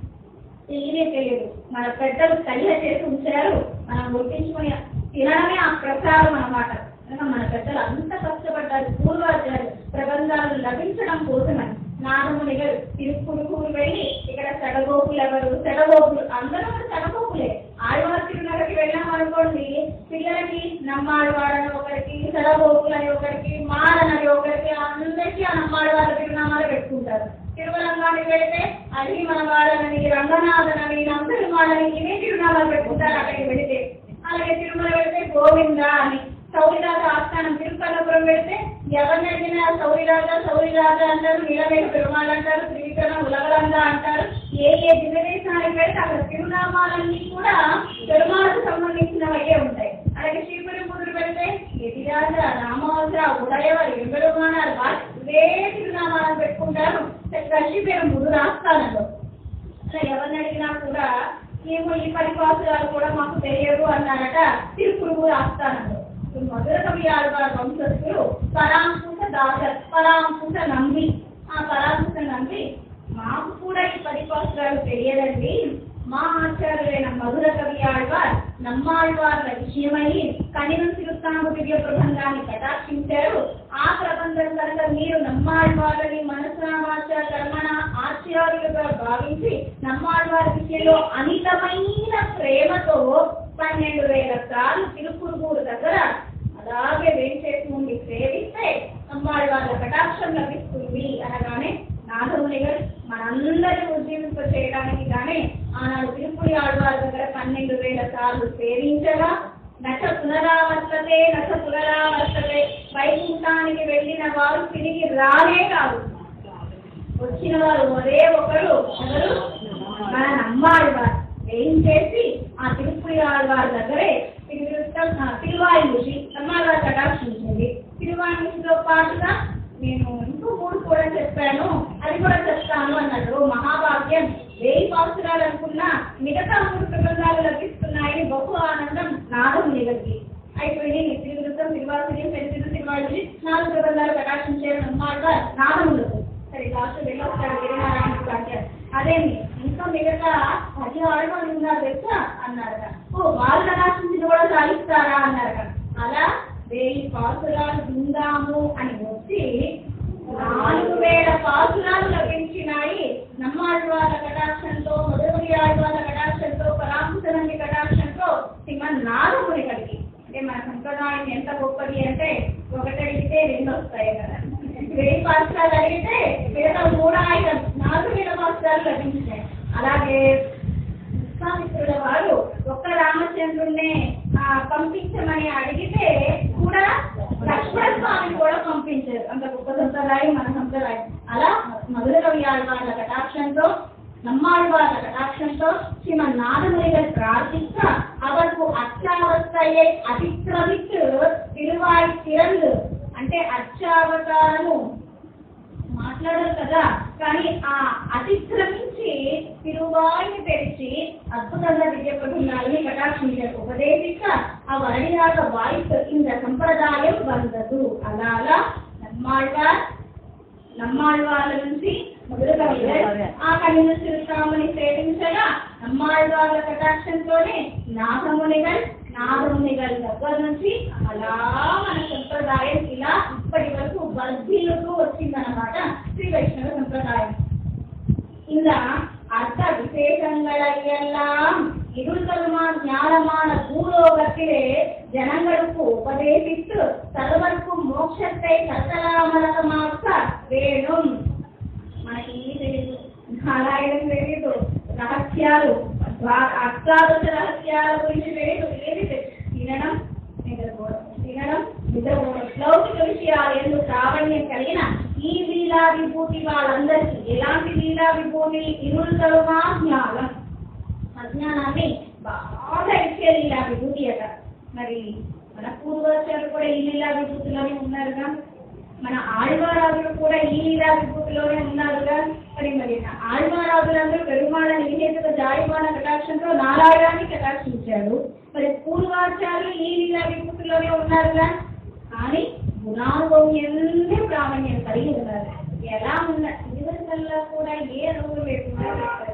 తెలియనే తెలియదు మన పెద్దలు కలిగ చేసి ఉంచారు మనం గుర్తించుకొని తినడమే ఆ ప్రసాదం అన్నమాట కనుక మన పెద్దలు అంత కష్టపడ్డారు పూర్వాచారు ప్రబంధాలు లభించడం కోసమని నాగముని గారు తిరుక్కుడుకూరు వెళ్ళి ఇక్కడ సెడగోపులు ఎవరు సెడగోపులు అందరూ కూడా సెడగోపులే ఆడవారి తిరునగరికి వెళ్ళాం అనుకోండి పిల్లలకి నమ్మాడవాడని ఒకరికి సెడగోపులు అని ఒకరికి మాడనని ఒకరికి అందరికీ ఆ నమ్మాడవాళ్ళ తిరునామాలు పెట్టుకుంటారు తిరుమలంగానికి వెళితే అది మన వాళ్ళని రంగనాథనని నందరుమాలని ఇవే తిరునామాలు పెట్టుకుంటారు అక్కడికి వెళితే అలాగే తిరుమల వెళితే గోవింద అని సౌరిరాజ ఆస్థానం తిరుపతిపురం వెళితే ఎవరిని అడిగినా సౌరిరాజ సౌరిరాజ అంటారు నీలమేఘ పెరుమాళ్ అంటారు శ్రీకరణ ఉలగలంద అంటారు ఏ ఏ దివ్యదేశానికి వెళ్తే అక్కడ తిరునామాలన్నీ కూడా పెరుమాళకు సంబంధించినవే ఉంటాయి అలాగే శ్రీపురంపుదురు వెళితే యతిరాజ రామవస ఉదయవ ఎంబెరుమానాలు ఇవే తిరునామాలను పెట్టుకుంటారు కృషి పేరు ముదురు ఆస్థానంలో అలా ఎవరిని అడిగినా కూడా ఏమో ఈ పది పాసురాలు కూడా మాకు తెలియదు అన్నారట తిరుపురుగు ఆస్థానంలో ఇప్పుడు మధుర కవి ఆడవారి వంశస్థులు పరాంకుశ దాస పరాంకుశ నంబి ఆ పరాంకుశ నంబి మాకు కూడా ఈ పది పాసురాలు తెలియదండి మా ఆచార్యులైన మధుర కవి ఆళ్వార్ నమ్మాళ్వార్ల విషయమై కనిన తిరుత్తాము దివ్య ప్రబంధాన్ని కటాక్షించారు ఆ ప్రబంధం కనుక మీరు నమ్మాళ్వార్లని మనసునామాచ కర్మణ ఆచార్యులుగా భావించి నమ్మాళ్వారి విషయంలో అనితమైన ప్రేమతో పన్నెండు వేల సార్లు తిరుపురుగూరు దగ్గర అలాగే వేంచేసి ఉండి సేవిస్తే నమ్మాళ్వార్ల కటాక్షం లభిస్తుంది అనగానే నాగముని గారు మనందరి ఉజ్జీవింప చేయడానికి కానీ ఆనాడు తిరుపురి ఆళ్వారి దగ్గర పన్నెండు వేల సార్లు సేవించగా నచ పునరావర్తతే నచ పునరావర్తతే వైకుంఠానికి వెళ్ళిన వారు తిరిగి రానే కాదు వచ్చిన వారు ఒరే ఒకరు ఎవరు మన నమ్మాడు వారు ఏం చేసి ఆ తిరుపతి ఆళ్వారి దగ్గరే తిరువృత్తం తిరువాయుషి నమ్మాళ్ళవారి కటాక్షించింది తిరువాయుషితో పాటుగా నేను ఇంకో మూడు కూడా చెప్పాను అది కూడా చెప్తాను అన్నాడు మహాభాగ్యం వెయ్యి పాసురాలు అనుకున్నా మిగతా మూడు ప్రబంధాలు లభిస్తున్నాయని బహు ఆనందం నాగముని గారికి అయిపోయింది తిరుగుతం తిరువాసుని పెరిగిన తిరువాళ్ళని నాలుగు ప్రబంధాలు ప్రకాశించారు అన్నమాట నాగములకు సరే లాస్ట్ వెళ్ళొస్తాడు గిరినారాయణకు అంటారు అదేమి ఇంకా మిగతా పది ఆడవాళ్ళు ఉన్నారు తెలుసా అన్నారట ఓ వాళ్ళు ప్రకాశించిన కూడా సాధిస్తారా అన్నారట అలా వెయ్యి పాసురాలు విందాము అని వచ్చి నాలుగు వేల పాసురాలు లభించినాయి నమ్మాళ్వాల కటాక్షంతో మొదటి ఆళ్వాల కటాక్షంతో పరాంకుశనంది కటాక్షంతో శ్రీమన్ నాగముని కలిగి అంటే మన సంప్రదాయం ఎంత గొప్పది అంటే ఒకటి అడిగితే రెండు వస్తాయి కదా వెయ్యి పాత్రాలు అడిగితే మిగతా మూడు ఆయన నాలుగు వేల పాత్రాలు లభించాయి అలాగే విశ్వామిత్రుల వారు ఒక్క రామచంద్రుణ్ణే ఆ, పంపించమని అడిగితే కూడా లక్ష్మణ స్వామిని కూడా పంపించారు అంత గొప్ప సంప్రదాయం మన సంప్రదాయం అలా మధుర కవి ఆళ్వార్ల కటాక్షంతో நம்மாழ்வார் கடாட்சంతో శ్రీమన్నాథమునిகள் ప్రార్థించ அவருக்கு అత్యావస్థయే అతిక్రమించు తిరువాయి తిరంగు అంటే అర్చావతారము మాట్లాడరు కదా కానీ ఆ అతిక్రమించి తిరువాయిని తెరిచి అద్భుతంగా దివ్య ప్రబంధాలని కటాక్షించారు ఉపదేశించ ఆ వరణిరాగ వాయిస్ ఇంత సంప్రదాయం వందదు అలా అలా நம்மாழ்வார் நம்மాழ்వార్ల నుంచి మొదలుగా ఆ కన్ను తిరుతామని సేవించగా நம்மాழ்వార్ల కటాక్షంతోనే నాగమునిగల్ నాగమునిగల్ దగ్గర నుంచి అలా మన సంప్రదాయం ఇలా ఇప్పటి వరకు వర్ధిల్లుతూ వచ్చిందన్నమాట శ్రీ వైష్ణవ సంప్రదాయం இந்த அர்த்த விசேஷங்களை எல்லாம் இருள்களுமா ஞானமான பூலோகத்திலே ஜனங்களுக்கு உபதேசித்து சர்வர்க்கும் மோட்சத்தை சத்தலாமலகமாக்க வேணும் మనకి ఏమీ తెలియదు నారాయణం తెలియదు రహస్యాలు ద్వా- అష్టాదశ రహస్యాల గురించి తెలియదు ఏది తెలియదు తినడం నిద్రపోవడం తినడం నిద్రపోవడం లౌకిక విషయాలు ఎందుకు ప్రావణ్యం కలిగిన ఈ లీలా విభూతి వాళ్ళందరికీ ఎలాంటి లీలా విభూతి ఇరువులుగా జ్ఞానం అజ్ఞానాన్ని బాగా ఇచ్చే లీలా విభూతి అట మరి మన పూర్వజులు కూడా ఈ లీలా విభూతిలోనే ఉన్నారుగా మన ఆళ్వారాజులు కూడా ఈ లీలా విభూతిలోనే ఉన్నారుగా మరి మరి ఆళ్వారాజులందరూ పెరుమాళని విహేతుక జాయిమాన కటాక్షంతో నారాయణాన్ని కటాక్షించాడు మరి పూర్వాచార్యులు ఈ లీలా విభూతిలోనే ఉన్నారుగా కానీ గుణాగౌన్యన్నీ ప్రామాణ్యం కలిగి ఉన్నారు ఎలా ఉన్న ఇదివరకల్లా కూడా ఏ రోగం లేకుండా చేస్తారు.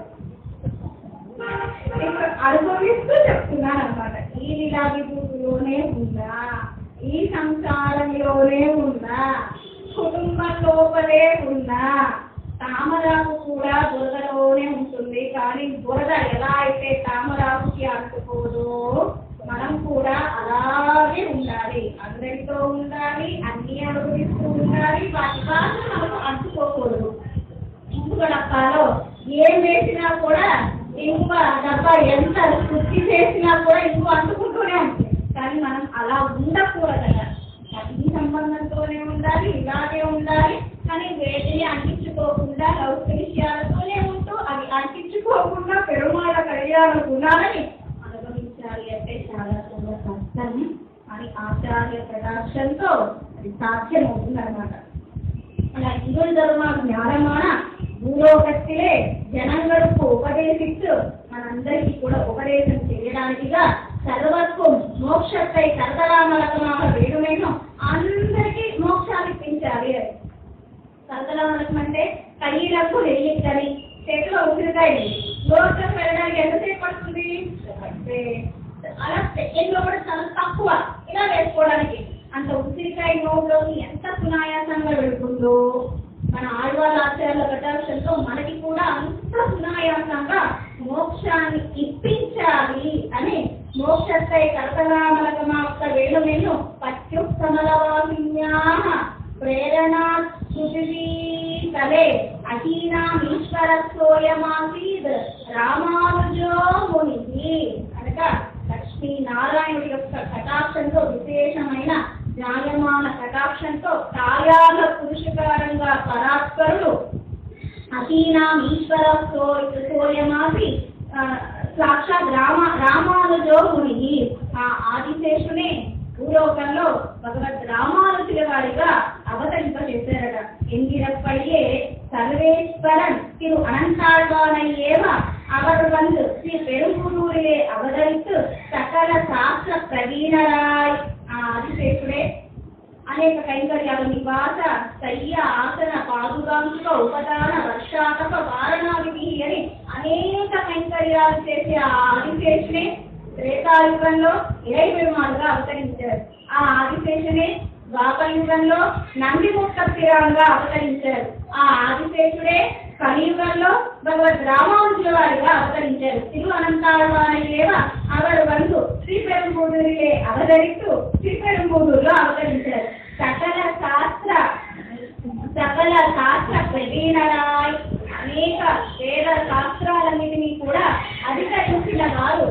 ఇప్పుడు అనుభవిస్తూ చెప్తున్నాను అనమాట ఈ లీలా విభూతిలోనే ఉందా ఈ సంసారంలోనే ఉందా కుటుంబం లోపలే ఉందా తామరాకు కూడా బురదలోనే ఉంటుంది కానీ బురద ఎలా అయితే తామరాకుకి అంటుకోదో మనం కూడా అలాగే ఉండాలి అందరితో ఉండాలి అన్ని అనుభవిస్తూ ఉండాలి వాటి బాధ మనకు అంటుకోకూడదు ఇంకొక డబ్బాలో ఏం వేసినా కూడా ఇంకొక డబ్బా ఎంత శుద్ధి చేసినా కూడా ఇంకో అంటుకుంటూనే ఉంటుంది కానీ మనం అలా ఉండకూడదట అగ్ని సంబంధంతోనే ఉండాలి ఇలాగే ఉండాలి కానీ వేటిని అంటించుకోకుండా లౌకిక విషయాలతోనే ఉంటూ అవి అంటించుకోకుండా పెరుమాళ కళ్యాణ గుణాలని అనుభవించాలి అంటే చాలా చాలా కష్టం అని ఆచార్య ప్రకాశంతో అది సాధ్యమవుతుంది అనమాట అలా இவள் தருமா ஞானமான భూలోకత్తిలే జనంగడుకు ఉపదేశిస్తూ మనందరికీ కూడా ఉపదేశం చేయడానికిగా సర్వత్వం మోక్షத்தை సరదరామలకமாக వేడుమేను అందరికీ మోక్షాలు ఇప్పించాలి అని సరదరామలకం అంటే కయ్యలకు నెల్లిక్కని చేతిలో ఉసిరికాయ లోకం వెళ్ళడానికి ఎంతసేపు పడుతుంది అంటే అలా సెకండ్లో కూడా చాలా తక్కువ ఇలా వేసుకోవడానికి అంత ఉసిరికాయ నోట్లోకి ఎంత సునాయాసంగా వెళుతుందో మన ఆళ్వాళ్ళ ఆచార్యుల కటాక్షంతో మనకి కూడా అంత సునాయాసంగా మోక్షాన్ని ఇప్పించాలి అని మోక్షத்தை కర్తనామలకమాప్త వేణుమేను పత్యుత్తమలవాసిన్యా ప్రేరణా శృతి తలే అహీనామీశ్వరస్సోయమాసీద్ రామానుజో ముని అనగా లక్ష్మీ నారాయణుడి యొక్క కటాక్షంతో విశేషమైన న్యాయమాన కటాక్షంతో కార్యాల పురుషకారంగా పరాత్పరుడు అతీనాం ఈశ్వర సోయమాసి ఆ, సాక్షాత్ రామ రామానుజో ముని ఆ ఆదిశేషునే భూలోకంలో భగవద్ రామానుజుల వారిగా అవతరింపజేశారట ఎంగిరప్పడియే సర్వేశ్వరన్ తిరు అనంతాழ்வானையேவ அவர் வந்து ஸ்ரீ பெரும்புதூரிலே அவதரித்து సకల శాస్త్ర ప్రవీణరాయ్ ఆ ఆదిశేషుడే అనేక కైంకర్యాలు నివాస శయ్య ఆసన పాదుగాంశ ఉపదాన వర్షాకప వారణావిధి అని అనేక కైంకర్యాలు చేసే ఆ ఆదిశేషునే త్రేతాయుగంలో ఇరవై పెరుమాలుగా అవతరించారు ఆ ఆదిశేషునే ద్వాపరయుగంలో నంది ముక్తస్థిరంగా అవతరించారు ఆ ఆదిశేషుడే కలియుగంలో భగవద్ రామానుజుల వారిగా అవతరించారు తిరు అనంతాழ்వానయ్యేవ అవరు బంధు శ్రీపెరుంబూదూరిలే అవతరిస్తూ శ్రీపెరుంబూదూరులో అవతరించారు సకల శాస్త్ర సకల శాస్త్ర ప్రవీణరాయ్ అనేక వేద శాస్త్రాలన్నిటినీ కూడా అధికరించిన వారు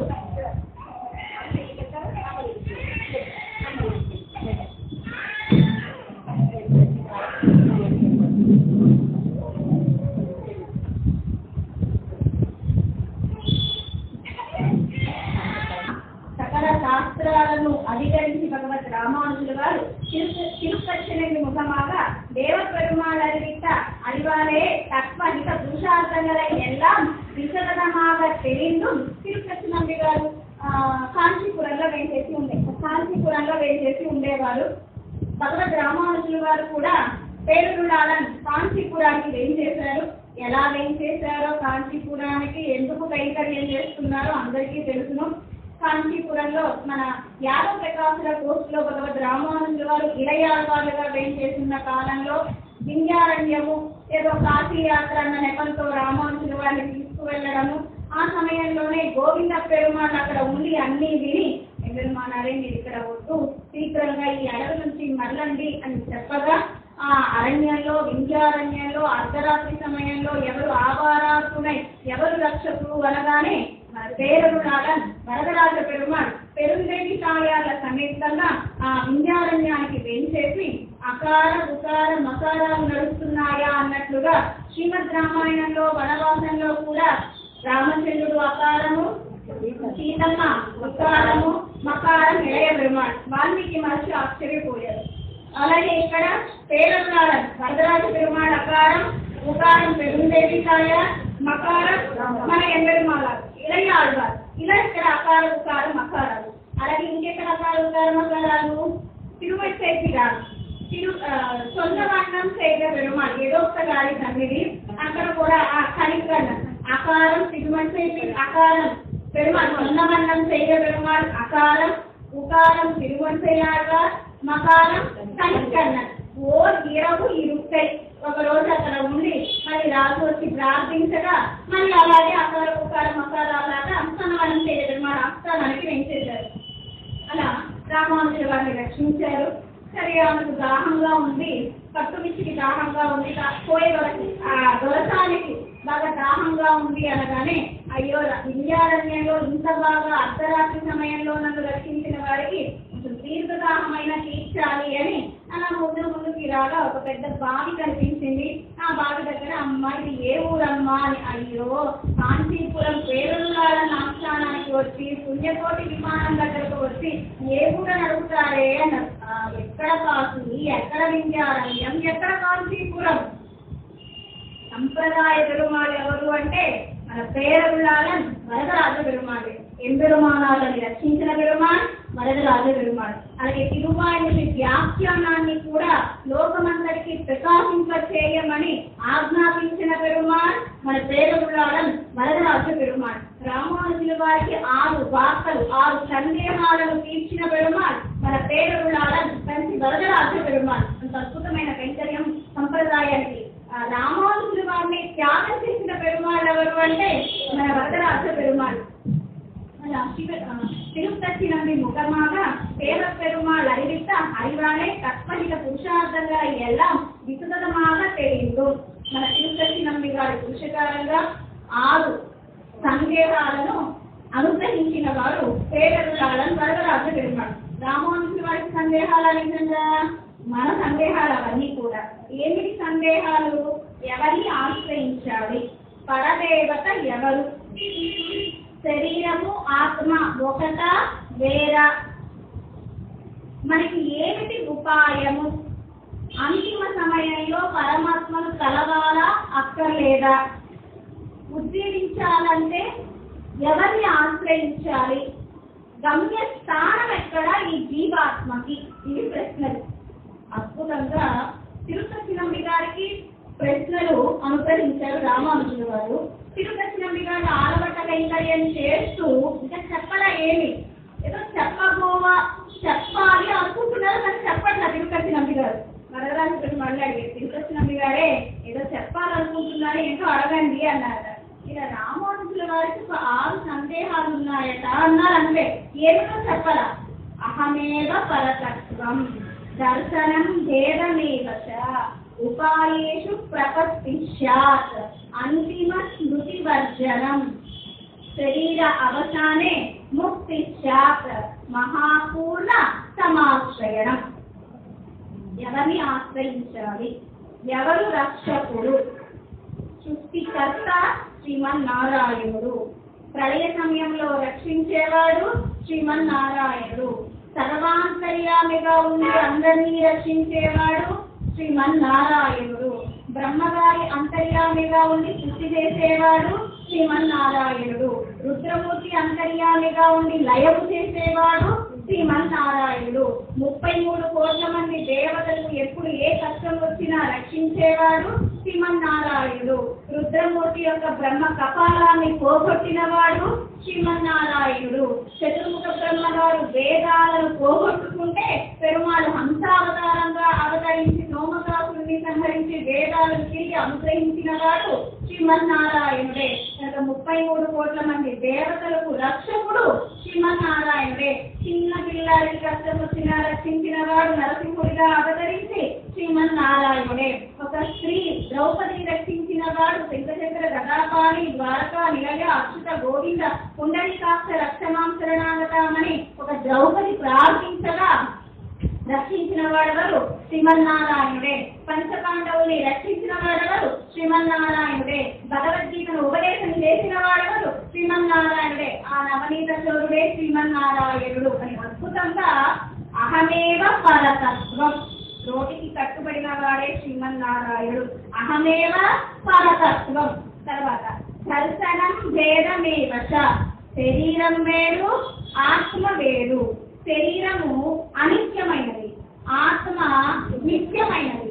సకల శాస్త్రాలను అధికరించి భగవత్ రామానుజుల వారు తిరు తిరుపక్షణకి ముఖமாக தேவ பெருமாள் அறிவித்த அறிவாலே தத்வஹித புருஷார்த்தங்களை எல்லாம் విశదமாக తెలిందుం తిరుపతి నంబి గారు ఆ, కాంచీపురంలో వేసేసి ఉండే కాంచీపురంలో వేసేసి ఉండేవారు భగవద్ రామానుజుల వారు కూడా పేరులాడన్ కాంచీపురానికి ఏం చేశారు ఎలా ఏం చేశారో కాంచీపురానికి ఎందుకు కైంకర్యం చేస్తున్నారో అందరికీ తెలుసును కాంచీపురంలో మన యాదవ ప్రకాశుల కోర్టులో భగవద్ రామానుజుల వారు ఇరయాళ్వారుగా చేస్తున్న కాలంలో వింధ్యారణ్యము ఏదో కాశీ యాత్ర అన్న నెపంతో రామానుజుల వారిని తీసుకువెళ్ళడము ఆ సమయంలోనే గోవింద పెరుమాళ్ళు అక్కడ ఉండి అన్ని విని పెరుమానారే మీరు ఇక్కడ వద్దు శీఘ్రంగా ఈ అడవి నుంచి మరలండి అని చెప్పగా ఆ అరణ్యంలో వింధ్యారణ్యంలో అర్ధరాత్రి సమయంలో ఎవరు ఆవారాసునై ఎవరు రక్షకులు అనగానే మన పేరును నాగన్ వరదరాజ పెరుమాళ్ పెరుందేవి కాయాల సమేతంగా ఆ వింధ్యారణ్యానికి వేంచేసి అకార ఉకార మకారాలు నడుస్తున్నాయా అన్నట్లుగా శ్రీమద్ రామాయణంలో వనవాసంలో కూడా రామచంద్రుడు అకారము సీతమ్మ ఉకారము మకారం ఇళయ పెరుమాళ్ వాల్మీకి మహర్షి ఆశ్చర్యపోయారు అలాగే ఇక్కడ పేరున్నారం వరదరాజ పెరుమాళ్ అకారం ఉకారం పెరుందేవి కాయ మకారం మన ఎంబెరుమాల ఇళయ ఆళ్వార్ ఇలా ఇక్కడ అకార ఉకారం మకారాలు అలాగే ఇంకెక్కడ అకార ఉకార మకారాలు తిరుమల తిరు సొంతవర్ణం చేయగ పెరుమాళ్ ఏదో ఒక గారి సన్నిధి అక్కడ కూడా ఆ కనికరణ అకారం తిరుమల అకారం பெருமாள் சொன்ன வண்ணம் செய்த பெருமாள் அகாரம் உகாரம் திருவன் செய்யாழ்வார் మకారం కనికన్నన్ ఓ ఇరవు ఇరుక్కై ఒక రోజు అక్కడ ఉండి మళ్ళీ రాజు వచ్చి ప్రార్థించగా మళ్ళీ అలాగే అకార ఉకార మకారాలాగా అస్థానం చేయడం మన అస్థానానికి వెంచేశారు అలా రామానుజుల వారిని రక్షించారు సరే ఆమెకు దాహంగా ఉంది పట్టుమిచ్చికి దాహంగా ఉంది కా- పోయే వరకు ఆ దొరసానికి బాగా దాహంగా ఉంది అనగానే అయ్యో విద్యారణ్యంలో ఇంత బాగా అర్ధరాత్రి సమయంలో నన్ను రక్షించిన వారికి కొంచెం దీర్ఘదాహమైన తీర్చాలి అని అలా ముందు ముందుకి రాగా ఒక పెద్ద బావి కనిపించింది ఆ బావి దగ్గర అమ్మ ఇది ఏ ఊరమ్మా అని అయ్యో కాంచీపురం పేరులాల నాస్థానానికి వచ్చి పుణ్యకోటి విమానం దగ్గరకు వచ్చి ఏ ఊరని అడుగుతారే అన్నారు "ఆ, ఎక్కడ కాశీ ఎక్కడ వింధ్యారణ్యం ఎక్కడ కాంచీపురం సంప్రదాయ పెరుమాళ్ ఎవరు అంటే మన పేరులాలన్ వరదరాజ పెరుమాళ్ ఎంబెరుమానాలని రక్షించిన పెరుమాళ్ వరదరాజ పెరుమాళ్ అలాగే తిరుమాయుని వ్యాఖ్యానాన్ని కూడా లోకమందరికి ప్రకాశింప చేయమని ఆజ్ఞాపించిన పెరుమాళ్ మన పేరులాలన్ వరదరాజ పెరుమాళ్ రామానుజుల వారికి ఆరు వార్తలు ఆరు సందేహాలను తీర్చిన పెరుమాళ్ మన పేరులాలన్ కంచి వరదరాజ పెరుమాళ్ అంత అద్భుతమైన కైంకర్యం సంప్రదాయానికి ఆ రామానుజుల వారిని త్యాగం చేసిన పెరుమాళ్ళు ఎవరు అంటే మన వరదరాజ పెరుమాళ్ మన శివ ఆ, తిరుపతి నంది ముఖமாக தேவ பெருமாள் அறிவித்த அறிவாலே கற்பனிக పురుషార్థంగా ఎల్లాం విశదமாக తెలియదు మన తిరుపతి నంది గారి పురుషకారంగా ఆరు సందేహాలను అనుగ్రహించిన వారు పేదరులాలను వరదరాజ పెరుమాళ్ రామానుజుల వారి సందేహాలు అనిజంగా మన సందేహాలు అవన్నీ కూడా ఏమిటి సందేహాలు ఎవరిని ఆశ్రయించాలి పరదేవత ఎవరు శరీరము ఆత్మ ఒకట వేరా మనకి ఏమిటి ఉపాయము అంతిమ సమయంలో పరమాత్మను కలవాలా అక్కర్లేదా ఉజ్జీవించాలంటే ఎవరిని ఆశ్రయించాలి గమ్య స్థానం ఎక్కడ ఈ జీవాత్మకి ఇవి ప్రశ్నలు అద్భుతంగా తిరుపతి నంబి గారికి ప్రశ్నలు అనుగ్రహించారు రామానుజుల వారు తిరుపతి నంబి గారు ఆలవట కైంకర్యం చేస్తూ ఇంకా చెప్పలా ఏమి ఏదో చెప్పబోవా చెప్పాలి అనుకుంటున్నారు కానీ చెప్పట్లా తిరుపతి నంబి గారు వరదరాజు పెట్టి మళ్ళీ అడిగారు తిరుపతి నంబి గారే ఏదో చెప్పాలనుకుంటున్నారు ఏంటో అడగండి అన్నారు ఇలా రామానుజుల వారికి ఒక ఆరు సందేహాలు ఉన్నాయట అన్నారు అంతే ఏమిటో చెప్పరా అహమేవ పరతత్వం దర్శనం భేదమేవ చ ఉపాయేషు ప్రపత్తి స్యాత్ అంతిమ స్మృతి వర్జనం శరీర అవసానే ముక్తి స్యాత్ మహాపూర్ణ సమాశ్రయణం ఎవరిని ఆశ్రయించాలి ఎవరు రక్షకుడు సృష్టికర్త శ్రీమన్నారాయణుడు ప్రళయ సమయంలో రక్షించేవాడు శ్రీమన్నారాయణుడు సర్వాంతర్యామిగా ఉండి అందరినీ రక్షించేవాడు శ్రీమన్నారాయణుడు బ్రహ్మగారి అంతర్యామిగా ఉండి సృష్టి చేసేవాడు శ్రీమన్నారాయణుడు రుద్రమూర్తి అంతర్యామిగా ఉండి లయము చేసేవాడు శ్రీమన్నారాయణుడు ముప్పై మూడు కోట్ల మంది దేవతలకు ఎప్పుడు ఏ కష్టం వచ్చినా రక్షించేవాడు శ్రీమన్నారాయణుడు రుద్రమూర్తి యొక్క బ్రహ్మ కపాలాన్ని పోగొట్టినవాడు శ్రీమన్నారాయణుడు చతుర్ముఖ బ్రహ్మ గారు వేదాలను పోగొట్టుకుంటే పెరుమాళ్ హంసావతారంగా అవతరించి సోమకాసుని సంహరించి వేదాలను తిరిగి అనుగ్రహించిన వాడు శ్రీమన్నారాయణుడే కనుక ముప్పై మూడు కోట్ల మంది దేవతలకు రక్షకుడు శ్రీమన్నారాయణుడే చిన్న పిల్లాడికి కష్టం వచ్చినా రక్షించిన వాడు నరసింహుడిగా అవతరించి శ్రీమన్నారాయణుడే ఒక స్త్రీ ద్రౌపదిని రక్షించిన వాడు శంఖచక్ర గదాపాణి ద్వారకా నిలయ అచ్యుత గోవింద పుండరీకాక్ష రక్షమాం శరణాగతామని ఒక ద్రౌపది ప్రార్థించగా రక్షించిన వాడెవరు శ్రీమన్నారాయణుడే పంచపాండవుల్ని రక్షించిన వాడెవరు శ్రీమన్నారాయణుడే భగవద్గీతను ఉపదేశం చేసిన వాడెవరు శ్రీమన్నారాయణుడే ఆ నవనీత చోరుడే శ్రీమన్నారాయణుడు అని అద్భుతంగా అహమేవ పరతత్వం రోటికి కట్టుబడిన వాడే శ్రీమన్నారాయణుడు అహమేవ పరతత్వం తర్వాత దర్శనం భేదమేవ చ. శరీరం వేరు ఆత్మ వేరు శరీరము అనిత్యమైనది ఆత్మ నిత్యమైనది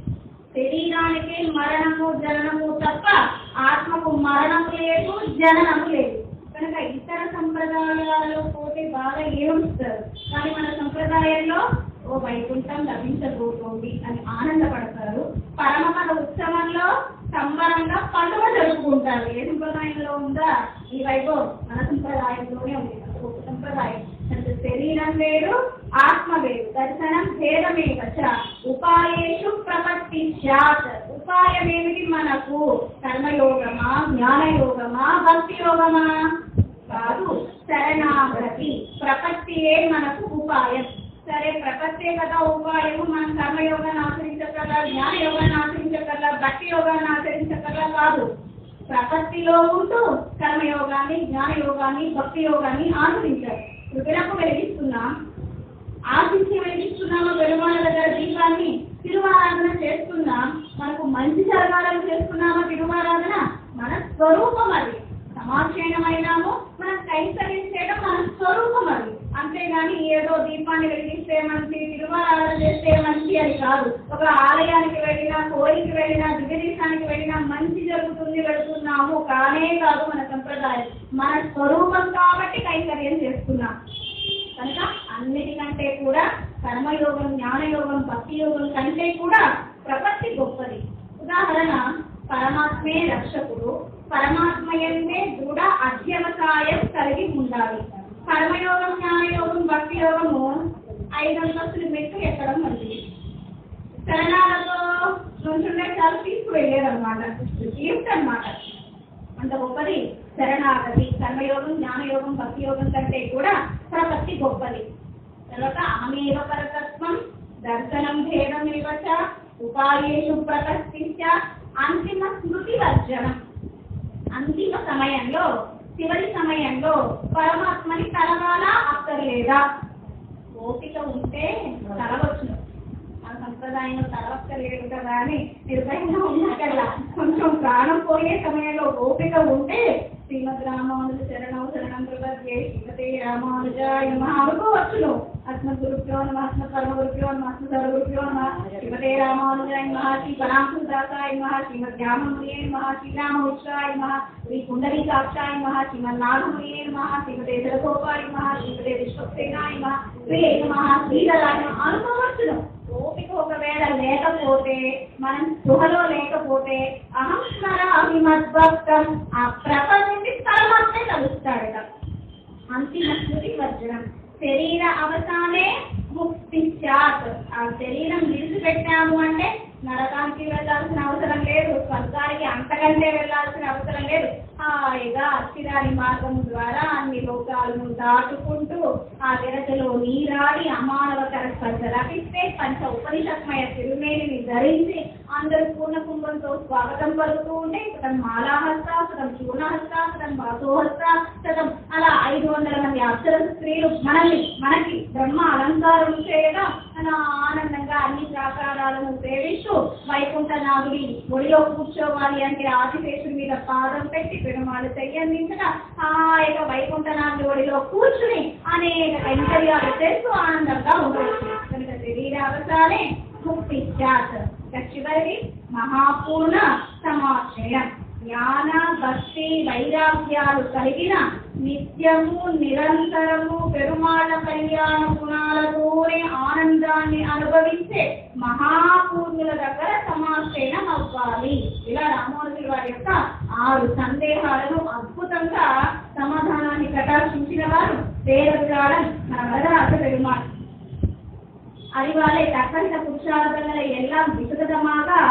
శరీరానికి మరణము జననము తప్ప ఆత్మకు మరణము లేదు జననము లేదు కనుక ఇతర సంప్రదాయాల్లో పోతే బాగా ఏమిస్తారు కానీ మన సంప్రదాయంలో ఓ వైకుంఠం లభించబోతోంది అని ఆనందపడతారు పరమపద ఉత్సవంలో సంబరంగా పండుగ జరుపుకుంటారు ఏ సంప్రదాయంలో ఉందా ఈ వైభవం మన సంప్రదాయంలోనే ఉంది ఒక సంప్రదాయం అంటే శరీరం వేరు ఆత్మ వేరు దర్శనం భేదమే వచ్చ ఉపాయేషు ప్రపత్తి శాత్ ఉపాయం ఏమిటి మనకు కర్మయోగమా జ్ఞానయోగమా భక్తి యోగమా కాదు శరణాగతి ప్రపత్తియే మనకు ఉపాయం సరే ప్రపత్తే కదా ఉపాయము మనం కర్మయోగాన్ని ఆచరించగల జ్ఞాన యోగాన్ని ఆచరించగల భక్తి యోగాన్ని ఆచరించగల కాదు ప్రపత్తిలో ఉంటూ కర్మయోగాన్ని జ్ఞాన యోగాన్ని భక్తి యోగాన్ని ఆచరించారు వినపు వెలిగిస్తున్నాం ఆశించి వెలిగిస్తున్నాము పెరుమాళ దగ్గర దీపాన్ని తిరువారాధన చేస్తున్నాం మనకు మంచి జరగాలని చేస్తున్నామా తిరువారాధన మన స్వరూపం అది సమాక్షేణమైనాము మనం కైంకర్యం చేయడం మన స్వరూపం అది అంతేగాని ఏదో దీపాన్ని వెలిగిస్తే మంచి తిరువారాధన చేస్తే మంచి అని కాదు ఒక ఆలయానికి వెళ్ళినా కోరికి వెళ్ళినా దివ్యదేశానికి వెళ్ళినా మంచి జరుగుతుంది వెళుతున్నాము కానే కాదు మన సంప్రదాయం మన స్వరూపం కాబట్టి కైంకర్యం చేస్తున్నాం కనుక అన్నిటికంటే కూడా కర్మయోగం జ్ఞానయోగం భక్తి యోగం కంటే కూడా ప్రపత్తి గొప్పది ఉదాహరణ పరమాత్మే రక్షకుడు పరమాత్మయందే దృఢ అధ్యవసాయం కలిగి ఉండాలి కర్మయోగం జ్ఞానయోగం భక్తి యోగము ఐదు అంతస్తులు మెట్టు ఎక్కడం మంచిది శరణాలతో నుంచుండే చాలు తీసుకువెళ్ళేదన్నమాట లిఫ్ట్ అన్నమాట అంత గొప్పది శరణాగతి కర్మయోగం జ్ఞానయోగం భక్తి యోగం కంటే కూడా ప్రపత్తి గొప్పది తర్వాత ఆమెవ పరతత్వం దర్శనం భేదమేవ చ ఉపాయేషు ప్రకృతిశ్చ అంతిమ స్మృతి వర్జనం అంతిమ సమయంలో చివరి సమయంలో పరమాత్మని తలవాలా అక్కర్లేదా ఓపిక ఉంటే తలవచ్చును మన సంప్రదాయంలో తలవక్కర్లేదు కదా అని నిర్భయంగా ఉన్నకల్లా కొంచెం ప్రాణం పోయే సమయంలో ఓపిక ఉంటే శ్రీమద్ రామానుజ శరణం శరణం ప్రపద్యే శ్రీమతే రామానుజాయ నమః అనుకోవచ్చును అస్మద్ గురుభ్యో నమ అస్మద్ పరమ గురుభ్యో నమ అస్మద్ సర్వ గురుభ్యో నమ శ్రీమతే రామానుజాయ నమః శ్రీ పరాంకుదాసాయ నమః శ్రీమద్ రామమునియే నమః శ్రీరామవిశ్వాయ నమః శ్రీ పుండరీకాక్షాయ నమః శ్రీమద్ నాగమునియే నమః శ్రీమతే జలగోపాయ నమః శ్రీమతే విశ్వక్సేనాయ నమః శ్రీ నమః శ్రీధరాయ నమః అనుకోవచ్చును ఓపిక ఒకవేళ లేకపోతే మనం స్పృహలో లేకపోతే అహం స్మరామి మద్భక్తం ఆ ప్రపంచం పరమాత్మే కలుస్తాడట అంతిమ స్మృతి వర్జనం శరీర అవసానే ముక్తి చాత్ ఆ శరీరం విడిచిపెట్టాము అంటే నరకానికి వెళ్ళాల్సిన అవసరం లేదు స్వర్గానికి అంతకంటే వెళ్ళాల్సిన అవసరం లేదు హాయిగా అస్థిరాని మార్గం ద్వారా అన్ని లోకాలను దాటుకుంటూ ఆ విరచలో నీరాడి అమానవకర స్పర్శ లభిస్తే పంచ ఉపనిషత్మయ తిరుమేనిని ధరించి అందరూ పూర్ణ కుంభంతో స్వాగతం పలుకుతూ ఉంటే సతం మాలాహస్త సతం చూర్ణహస్త సతం వాసోహస్త సతం అలా ఐదు వందల మంది అప్సర స్త్రీలు మనల్ని మనకి బ్రహ్మ అలంకారం చేయగా అలా ఆనందంగా అన్ని ప్రాకారాలను సేవిస్తూ వైకుంఠనాథుడి ఒడిలో కూర్చోవాలి అంటే ఆదిశేషుడి మీద పాదం పెట్టి పెరుమాళ్ళు చెయ్యందించగా హాయిగా వైకుంఠనాథుడి ఒడిలో కూర్చుని అనేక కైంకర్యాలు చేస్తూ ఆనందంగా ఉండవచ్చు కనుక శరీరావసానే ముక్తి జాత్ చివరి మహాపూర్ణ సమాశ్రయం జ్ఞాన భక్తి వైరాగ్యాలు కలిగిన నిత్యము నిరంతరము పెరుమాళ కళ్యాణ గుణాలతోనే ఆనందాన్ని అనుభవించే మహాపూర్ణుల దగ్గర సమాశ్రయం అవ్వాలి ఇలా రామోజుల వారి యొక్క ఆరు సందేహాలను అద్భుతంగా సమాధానాన్ని కటాక్షించిన వారు పేరవిరాళం మన వరదరాజ పెరుమాళ్ அறிவாலை தக்கந்த పురుషార్థங்களை ఎல்லாம் విశదமாக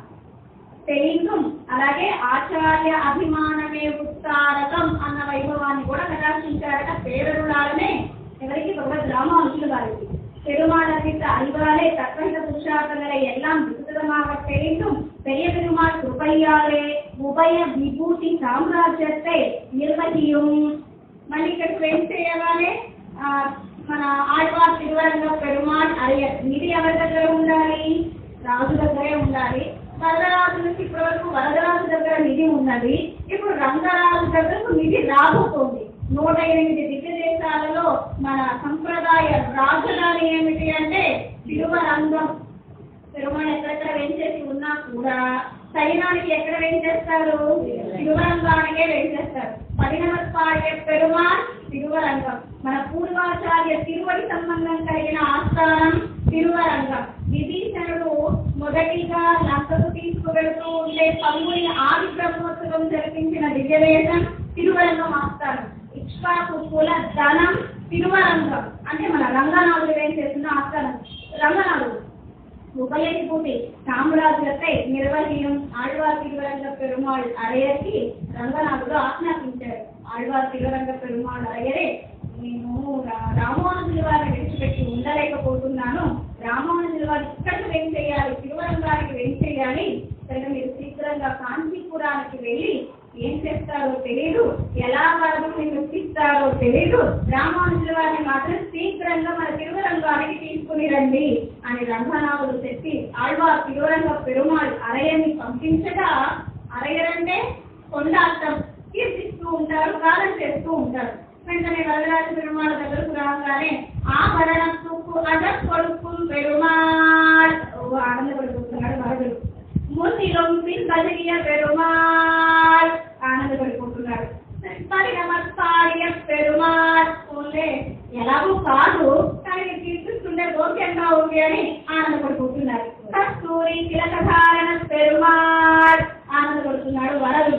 తెలియదు అలాగే ఆచార్య అభిమానమే ఉత్తారకం అన్న వైభవాన్ని కూడా ప్రదర్శించారట పేరులాలనే ఎవరికి భగవద్ రామానుజులు వారికి பெருமாளரின் அறிவாலே தக்கந்த புருஷார்த்தங்களை எல்லாம் விசுதமாக தெரிந்தும் பெரிய பெருமாள் கிருபையாலே உபய விபூதி సామ్రాజ్యத்தை నిర్వహియం మళ్ళీ ఇక్కడికి వెయిట్ చేయగానే ఆ, మన ఆళ్వార్ తిరువరంగ పెరుమాళ్ అరియర్ నిధి ఎవరి దగ్గర ఉండాలి రాజు దగ్గరే ఉండాలి వరదరాజు నుంచి ఇప్పటి వరకు వరదరాజు దగ్గర నిధి ఉన్నది ఇప్పుడు రంగరాజు దగ్గరకు నిధి రాబోతోంది నూట ఎనిమిది దివ్య దేశాలలో మన సంప్రదాయ రాజధాని ఏమిటి అంటే తిరువరంగం పెరుమాళ్ ఎక్కడెక్కడ వేంచేసి ఉన్నా కూడా సైనానికి ఎక్కడ వేంచేస్తారు తిరువరంగానికే వేంచేస్తారు పదినమస్పాడే పెరుమాళ్ తిరువరంగం మన పూర్వాచార్య తిరువడి సంబంధం కలిగిన ఆస్థానం తిరువరంగం విభీషణుడు మొదటిగా లంకకు తీసుకువెళ్తూ ఉండే పంగుని ఆది బ్రహ్మోత్సవం జరిపించిన దివ్యవేశం తిరువరంగం ఆస్థానం ఇక్ష్వాకు కుల ధనం తిరువరంగం అంటే మన రంగనాథుడు ఏం చేస్తున్న ఆస్థానం రంగనాథుడు உபயவிபூதி సామ్రాజ్యத்தை నిర్వహించడం ఆళ్వార్ తిరువరంగ పెరుమాళ్ అరయకి రంగనాథుడు ఆజ్ఞాపించాడు ఆళ్వార్ తిరువరంగ పెరుమాళ్ అరయరే నేను రా- రామానుజుల వారిని విడిచిపెట్టి ఉండలేకపోతున్నాను రామానుజుల వారు ఇక్కడికి వెం చేయాలి తిరువరంగానికి వెం చేయాలి కనుక మీరు శీఘ్రంగా కాంచీపురానికి వెళ్ళి ఏం చేస్తారో తెలియదు ఎలా వరదని నృత్తిస్తారో తెలియదు రామానుజుల వారిని మాత్రం శీఘ్రంగా మన తిరువరంగానికి తీసుకుని రండి అని రంగనాథుడు చెప్పి ఆళ్వార్ తిరువరంగ పెరుమాళ్ అరయని పంపించగా అరయరంటే కొండ అర్థం కీర్తిస్తూ ఉంటారు గానం చేస్తూ ఉంటారు వెంటనే వరదరాజ పెరుమాళ్ దగ్గరకు రాగానే ఆభరణకు అజ కొడుకు పెరుమాళ్ ఓ ఆనందపడిపోతున్నాడు వరదుడు முன்னிலும் கதிரிய பெருமாள் ఆనందపడిపోతున్నారు మరి నమస్కార్య పెరుమాళ్ ఓన్లే ఎలాగో కాదు కానీ మీరు తీసుకుంటే గోప్యంగా ఉంది అని ఆనందపడిపోతున్నారు కస్తూరి తిలకధారణ పెరుమాళ్ ఆనందపడుతున్నాడు వరదుడు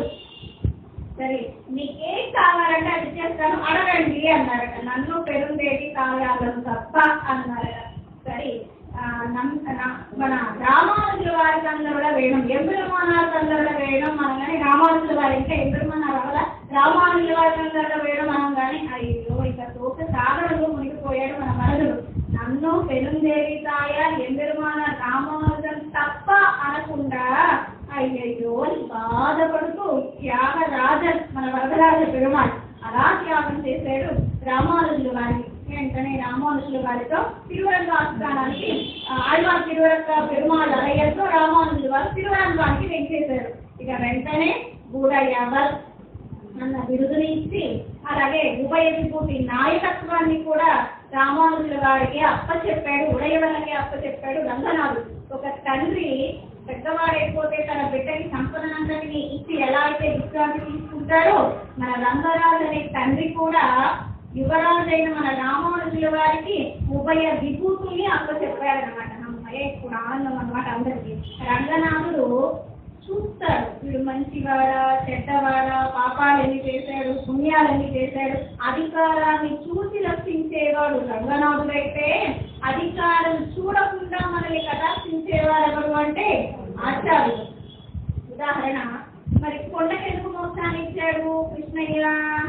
సరే మీకేం కావాలంటే అది చేస్తాను అడగండి అన్నారట నన్ను పెరుందేటి కావ్యాలను తప్ప అన్నారట సరే ఆ, నమ్- నా- మన రామానుజుల వారికి అందరూ వేయడం ఎంబెరుమానాలకు అందరూ వేయడం అనగానే రామానుజుల వారి ఇంకా ఎంబెరుమానారు అవల రామానుజుల వారికి అందరూ వేయడం అనగానే అయ్యో ఇక తోక సాగరంలో మునిగిపోయాడు మన వరదుడు నన్ను పెరుందేవి తాయ ఎంబెరుమాన రామానుజం తప్ప అనకుండా అయ్యయ్యో అని బాధపడుతూ త్యాగరాజన్ మన వరదరాజ పెరుమాళ్ అలా త్యాగం చేశాడు రామానుజుల వారిని వెంటనే రామానుజుల వారితో తిరువరంగ ఆస్థానానికి ఆ, ఆళ్వార్ తిరువరంగ పెరుమాళ్ అరయ్యతో రామానుజుల వారు తిరువరంగానికి వెంచేశారు ఇక వెంటనే బూడయ్యవర్ అన్న బిరుదుని ఇచ్చి అలాగే ఉభయ విభూతి నాయకత్వాన్ని కూడా రామానుజుల వారికి అప్పచెప్పాడు ఉడయవలకి అప్పచెప్పాడు రంగనాథుడు ఒక తండ్రి పెద్దవాడైపోతే తన బిడ్డకి సంపదనందరినీ ఇచ్చి ఎలా అయితే విశ్రాంతి తీసుకుంటాడో మన రంగరాజు అనే తండ్రి కూడా యువరాజైన మన రామానుజుల వారికి ఉభయ విభూతుల్ని అప్పచెప్పాడనమాట అమ్మయ్య ఇప్పుడు ఆనందం అన్నమాట అందరికి రంగనాథుడు చూస్తాడు వీడు మంచివాడా చెడ్డవాడా పాపాలు ఎన్ని చేశాడు పుణ్యాలు ఎన్ని చేశాడు అధికారాన్ని చూసి రక్షించేవాడు రంగనాథుడైతే అధికారం చూడకుండా మనల్ని కటాక్షించేవాడు ఎవరు అంటే ఆచార్యుడు ఉదాహరణ మరి కొండకి ఎందుకు మోక్షాన్ని ఇచ్చాడు కృష్ణయ్య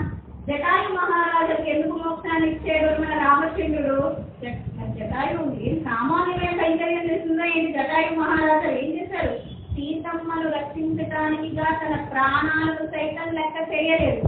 జటాయు మహారాజుకి ఎందుకు మోక్షాన్ని ఇచ్చాడు మన రామచంద్రుడు జ- జటాయు ఏం సామాన్యమైన కైంకర్యం చేస్తుందో ఏంటి జటాయు మహారాజు ఏం చేశారు సీతమ్మను రక్షించడానికిగా తన ప్రాణాలను సైతం లెక్క చేయలేదు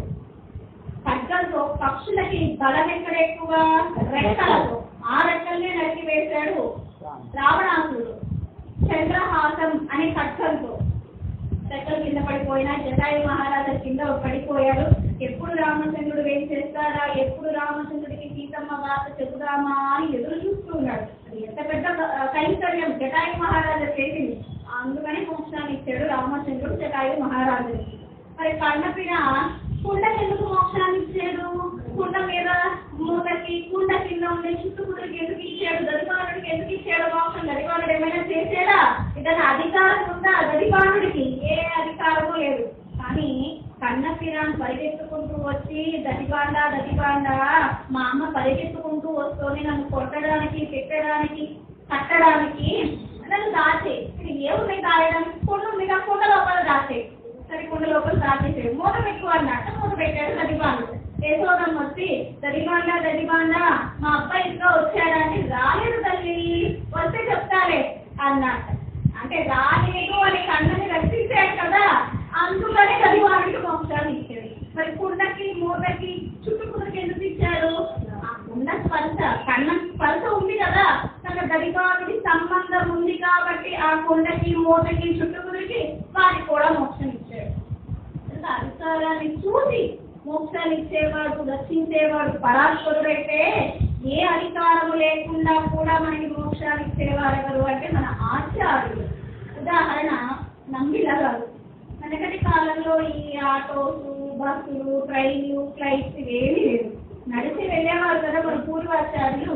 ఖడ్గంతో పక్షులకి బలం ఎక్కడ ఎక్కువ రెక్కలతో ఆ రెక్కల్నే నరికి వేశాడు రావణాసురుడు చంద్రహాసం అనే ఖడ్గంతో రెక్కలు కింద పడిపోయినా జటాయు మహారాజు కింద పడిపోయాడు ఎప్పుడు రామచంద్రుడు ఏం చేస్తాడా ఎప్పుడు రామచంద్రుడికి సీతమ్మ వార్త చెబుదామా అని ఎదురు చూస్తూ ఉన్నాడు అది ఎంత పెద్ద ఆ, కైంకర్యం జటాయు మహారాజా చేసింది అందుకని మోక్షాన్ని ఇచ్చాడు రామచంద్రుడు జటాయు మహారాజుకి మరి కన్నపిన కుండకి ఎందుకు మోక్షాన్ని ఇచ్చాడు కుండ మీద మూతకి కుండ కింద ఉండే చుట్టుముడికి ఎందుకు ఇచ్చాడు దరిపాలుడికి ఎందుకు ఇచ్చాడు మోక్షం దరిపాలుడు ఏమైనా చేసాడా ఇతని అధికారం ఉందా దరిపాలుడికి ఏ అధికారము లేదు కానీ కన్నపిరాన్ని పరిగెత్తుకుంటూ వచ్చి దతిబాండ దతిబాండ మా అమ్మ పరిగెత్తుకుంటూ వస్తుంది నన్ను కొట్టడానికి తిట్టడానికి కట్టడానికి నన్ను దాచే ఇది ఏమున్నాయి దాయడం కుండ ఉంది కదా కుండ లోపల దాచే సరే కుండ లోపల దాచేసాడు మూత పెట్టు అన్నట్టు మూత పెట్టాడు దతిబాండు యశోదమ్మ వచ్చి దదిబాండ దదిబాండ మా అబ్బాయి ఇంకా వచ్చాడని రాలేదు తల్లి వస్తే చెప్తాలే అన్నట్టు అంటే రాలేదు అని కన్నని రక్షించాడు కదా అందుకనే దదిబాండుకి మోక్షాన్ని ఇచ్చాడు మరి కుండకి మూతకి చుట్టుకున్నకి ఎందుకు ఇచ్చాడు ఆ కుండ స్పర్శ కన్నం స్పర్శ ఉంది కదా తన దదిబాండుకి సంబంధం ఉంది కాబట్టి ఆ కుండకి మూతకి చుట్టుకునికి వారికి కూడా మోక్షం ఇచ్చాడు ఇంకా అధికారాన్ని చూసి మోక్షాన్ని ఇచ్చేవాడు రక్షించేవాడు పరాత్పరుడైతే ఏ అధికారము లేకుండా కూడా మనకి మోక్షాన్ని ఇచ్చేవారు ఎవరు అంటే మన ఆచార్యులు ఉదాహరణ నంబిల గారు వెనకటి కాలంలో ఈ ఆటోస్ బస్సులు ట్రైన్లు ఫ్లైట్స్ ఇవేమీ లేవు నడిచి వెళ్ళేవారు కదా మన పూర్వాచార్యులు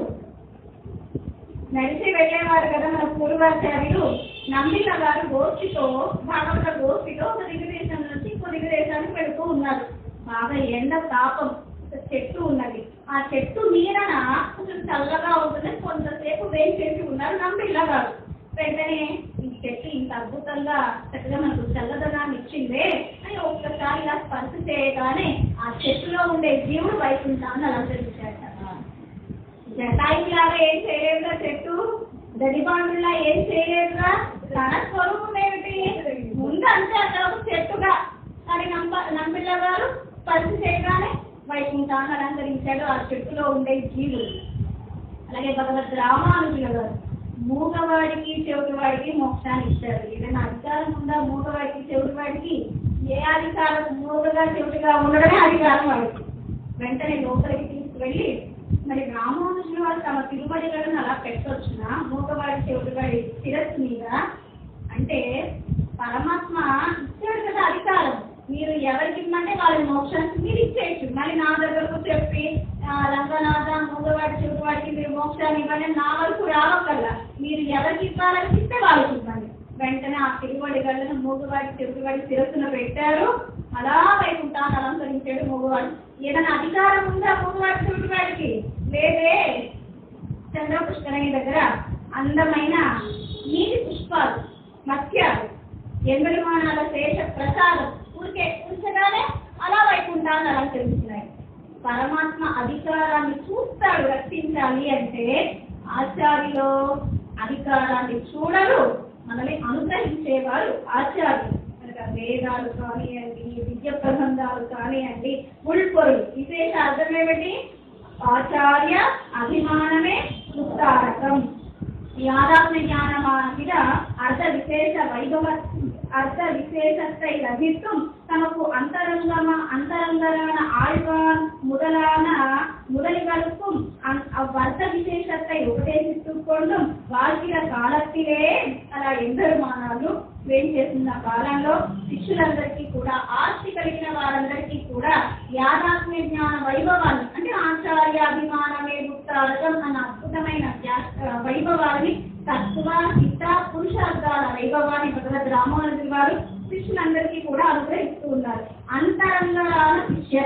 నడిచి వెళ్ళేవారు కదా మన పూర్వాచార్యులు నంబిక గారు గోష్ఠితో భాగవత గోష్ఠితో ఒక దిగుదేశం నుంచి ఇంకో దిగుదేశానికి వెళుతూ ఉన్నారు బాగా ఎండ తాపం ఒక చెట్టు ఉన్నది ఆ చెట్టు నీడన కొంచెం చల్లగా ఉంటుంది కొంతసేపు వేసి చేసి ఉన్నారు నంబిళ్ళ గారు వెంటనే ఈ చెట్టు ఇంత అద్భుతంగా చక్కగా మనకు చల్లదనాన్ని ఇచ్చిందే అని ఒక్కసారి ఇలా స్పర్శ చేయగానే ఆ చెట్టులో ఉండే జీవుడు వైకుంఠాన్ని అలంకరించాడు జటాయులాగా ఏం చేయలేదుగా చెట్టు దడిబాండులా ఏం చేయలేదుగా తన స్వరూపం ఏమిటి ముందు అంతే అక్కడ ఒక చెట్టుగా అని నంప నంపిల్ల గారు పరిస్థితి చేయగానే వైకుంఠాన్ని అలంకరించాడు ఆ చెట్టులో ఉండే జీవులు అలాగే భగవద్ రామానుజుల గారు మూగవాడికి చెవిటివాడికి మోక్షాన్ని ఇచ్చారు ఏదైనా అధికారం ఉందా మూగవాడికి చెవిటివాడికి ఏ అధికారం మూగగా చెవిటిగా ఉండడమే అధికారం వాడికి వెంటనే లోపలికి తీసుకువెళ్ళి మరి రామానుజుల వారు తమ తిరుమడిలను అలా పెట్టొచ్చున మూగవాడి చెవిటివాడి శిరస్సు మీద అంటే పరమాత్మ ఇచ్చాడు కదా అధికారం మీరు ఎవరికి ఇమ్మంటే వాళ్ళ మోక్షానికి మీరు ఇచ్చేయచ్చు మళ్ళీ నా దగ్గరకు చెప్పి ఆ, రంగనాథ మూగవాడి చెవిటివాడికి మీరు మోక్షాన్ని ఇవ్వండి నా వరకు రావక్కల్లా మీరు ఎవరికి ఇవ్వాలని ఇస్తే వాళ్ళకి ఇవ్వండి వెంటనే ఆ తిరువడి గళ్ళను మూగవాడి చెవిటివాడి శిరస్సును పెట్టారు అలా వైకుంఠాన్ని అలంకరించాడు మూగవాడు ఏదైనా అధికారం ఉందా మూగవాడి చెవిటివాడికి లేదే చంద్ర పుష్కరణి దగ్గర అందమైన నీటి పుష్పాలు మత్స్యాలు ఎంబెరుమానాల శేష ప్రసాదం ఊరికే ఉంచగానే అలా వైకుంఠాన్ని అలంకరిస్తున్నాయి పరమాత్మ అధికారాన్ని చూస్తాడు రక్షించాలి అంటే ఆచార్యులు అధికారాన్ని చూడరు మనల్ని అనుగ్రహించేవారు ఆచార్యులు కనుక వేదాలు కానివ్వండి విద్య ప్రబంధాలు కానివ్వండి ఉల్పొరులు విశేష అర్థం ఏమిటి ఆచార్య అభిమానమే ఉత్తారకం ఈ ఆదాత్మ జ్ఞానమానిద అర్ధ విశేష వైభవ అర్ధ விசேஷத்தை லபித்தும் தமக்கு அந்தரங்கமா அந்தரங்கரான ஆழ்வான் முதலான முதலிகளுக்கும் அந்- அவ்வர்த்த விசேஷத்தை ఉపదేశిస్తుக் கொண்டும் வாழ்கிற కాలத்திலே అలా ఎందరుమానాలు వేం చేస్తున్న కాలంలో శిష్యులందరికీ కూడా ఆస్తి కలిగిన వారందరికీ కూడా యాదాత్మ్య జ్ఞాన వైభవాన్ని అంటే ఆచార్య అభిమానమే గుప్తారకం అన్న అద్భుతమైన జ్ఞా- వైభవాన్ని తత్వ చిత్త పురుషార్థాల వైభవాన్ని భగవద్ రామానుజులు వారు శిష్యులందరికీ కూడా అనుగ్రహిస్తూ ఉన్నారు అంతరంగరాల శిష్య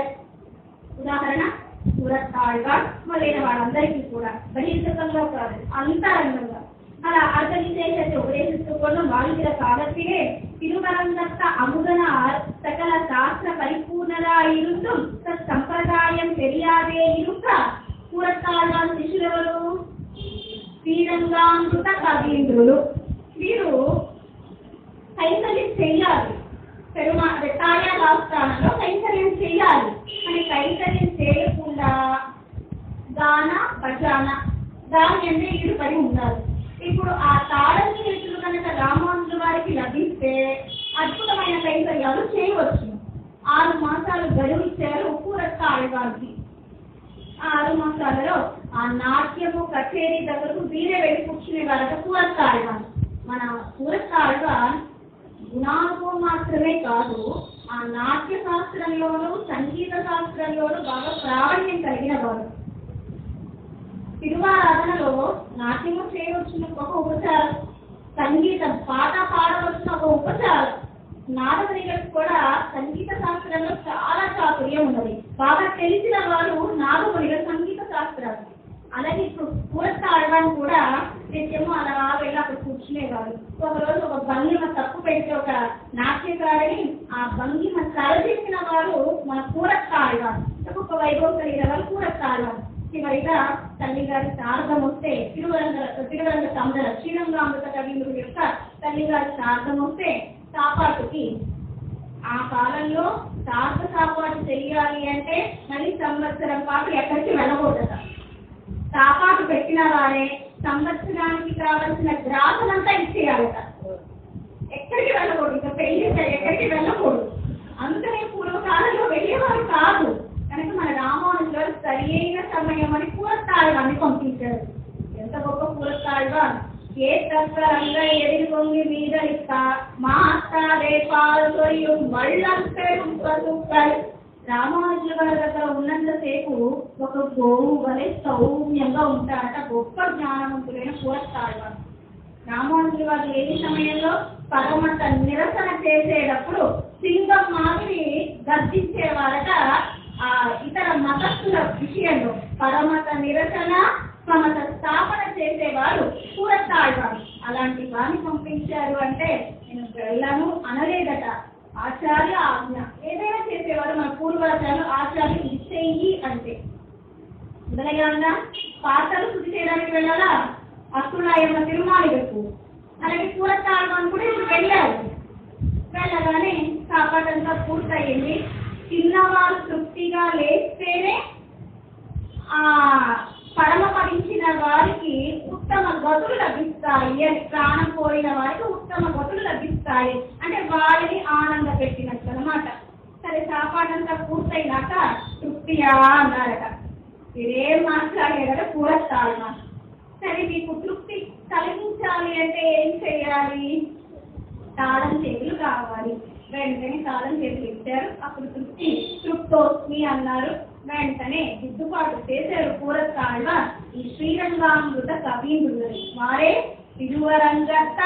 ఉదాహరణ సూరత్ తాళ్వాడ్ మొదలైన వాళ్ళందరికీ కూడా బహిర్గతంగా కాదు అంతరంగంగా అలా అర్ధ విశేషத்தை உபதேசித்து கொள்ளும் வாழ்கிற காலத்திலே திருவரங்கத்த அமுதனார் சகல சாஸ்திர பரிபூர்ணராயிருந்தும் தத் சம்பிரதாயம் தெரியாதே இருக்க సూరత్తాళ్వాన్ శిష్యులెవరు శ్రీరంగామృత కవీంద్రులు వీరు కైంకర్యం చెయ్యాలి పెరుమా తాయా రాష్ట్రాలలో కైంకర్యం చెయ్యాలి అని కైంకర్యం చేయకుండా గాన భజాన దాని అంటే ఈడు పడి ఉండాలి ఇప్పుడు ఆ తాళం చేతులు కనుక రామానుజుల వారికి లభిస్తే అద్భుతమైన కైంకర్యాలు చేయవచ్చు ఆరు మాసాలు గడువు ఇచ్చారు పూరత్త ఆడవారికి ఆ ఆరు మాసాలలో ఆ నాట్యము కచేరీ దగ్గరకు వీరే వెళ్ళి కూర్చునే వాళ్ళకి పూరస్తాళ్వాన్ మన పూరస్తాళ్వాన్ గుణాలకు మాత్రమే కాదు ఆ నాట్య శాస్త్రంలోనూ సంగీత శాస్త్రంలోనూ బాగా ప్రావీణ్యం కలిగిన వారు తిరువారాధనలో నాట్యము చేయవచ్చిన ఒక ఉపచారం సంగీతం పాట పాడవలసిన ఒక ఉపచారం నాగమణిలకు కూడా సంగీత శాస్త్రంలో చాలా చాతుర్యం ఉన్నది బాగా తెలిసిన వారు నాగమణిల సంగీత శాస్త్రాలు అలాగే ఇప్పుడు పూరత ఆడడానికి కూడా నిత్యము అలా వెళ్ళి అక్కడ కూర్చునేవారు ఒక రోజు ఒక భంగిమ తప్పు పెడితే ఒక నాట్యకారిని ఆ భంగిమ సరదించిన వారు మన పూరత ఆడవారు ఒక్కొక్క వైభవం కలిగిన వారు పూరత ఆడవారు చివరిగా తల్లి గారి శారదం వస్తే తిరువరంగ తిరువరంగ సందర శ్రీరంగామృత కవీంద్రుడు యొక్క తల్లి గారి శారదం వస్తే సాపాటుకి ఆ కాలంలో శారద సాపాటు తెలియాలి అంటే మళ్ళీ సంవత్సరం పాటు ఎక్కడికి వెళ్ళకూడదట సాపాటు పెట్టిన వారే సంవత్సరానికి కావలసిన గ్రాసులంతా ఇచ్చేయాలట ఎక్కడికి వెళ్ళకూడదు ఇంకా పెళ్లి ఎక్కడికి వెళ్ళకూడదు అందుకనే పూర్వకాలంలో వెళ్ళేవారు కాదు కనుక మన రామానుజు గారు సరి అయిన సమయం అని పూరస్తాళ్ళని పంపించారు ఎంత గొప్ప పూరస్తాళ్ళ ఏ తత్వరంగా ఎదిరి పొంగి మీదరిక మా అత్తాదే పాలు కొరియం మళ్ళంతరం పసుకారు రామానుజుల గారి దగ్గర ఉన్నంతసేపు ఒక గోవు వలె సౌమ్యంగా ఉంటారట గొప్ప జ్ఞానవంతులైన పూరస్తాళ్ళ రామానుజులు వారు లేని సమయంలో పరమత నిరసన చేసేటప్పుడు సింగం మాదిరి గర్జించేవారట ఆ ఇతర మతస్థుల విషయంలో పరమత నిరసన సమత స్థాపన చేసేవారు పూరతాళ్వారు అలాంటి వారిని పంపించారు అంటే నేను వెళ్ళను అనలేదట ఆచార్య ఆజ్ఞ ఏదైనా చేసేవారు మన పూర్వాచార్యులు ఆచార్యులు ఇచ్చేయి అంటే మొదలయ్యాగా పాత్రలు శుద్ధి చేయడానికి వెళ్ళాలా అక్కులాయమ్మ తిరుమాలిగకు అలాగే పూరతాళ్వాన్ కూడా ఇప్పుడు వెళ్ళారు వెళ్ళగానే కాపాడంతా పూర్తయింది చిన్నవారు తృప్తిగా లేస్తేనే ఆ పరమపడించిన వారికి ఉత్తమ గతులు లభిస్తాయి అని ప్రాణం పోయిన వారికి ఉత్తమ గతులు లభిస్తాయి అంటే వారిని ఆనంద పెట్టినట్టు అనమాట సరే సాపాటంతా పూర్తయినాక తృప్తియా అన్నారట ఇదేం మాట్లాడారట పూరస్తాళ్ళ సరే మీకు తృప్తి కలిగించాలి అంటే ఏం చేయాలి తాళం చేతులు కావాలి వెంటనే తాళం చేతులు ఇచ్చారు అప్పుడు తృప్తి తృప్తోస్మి అన్నారు వెంటనే దిద్దుబాటు చేశారు పూరతాళ్ళ ఈ శ్రీరంగామృత కవీంద్రుడు వారే తిరువరంగత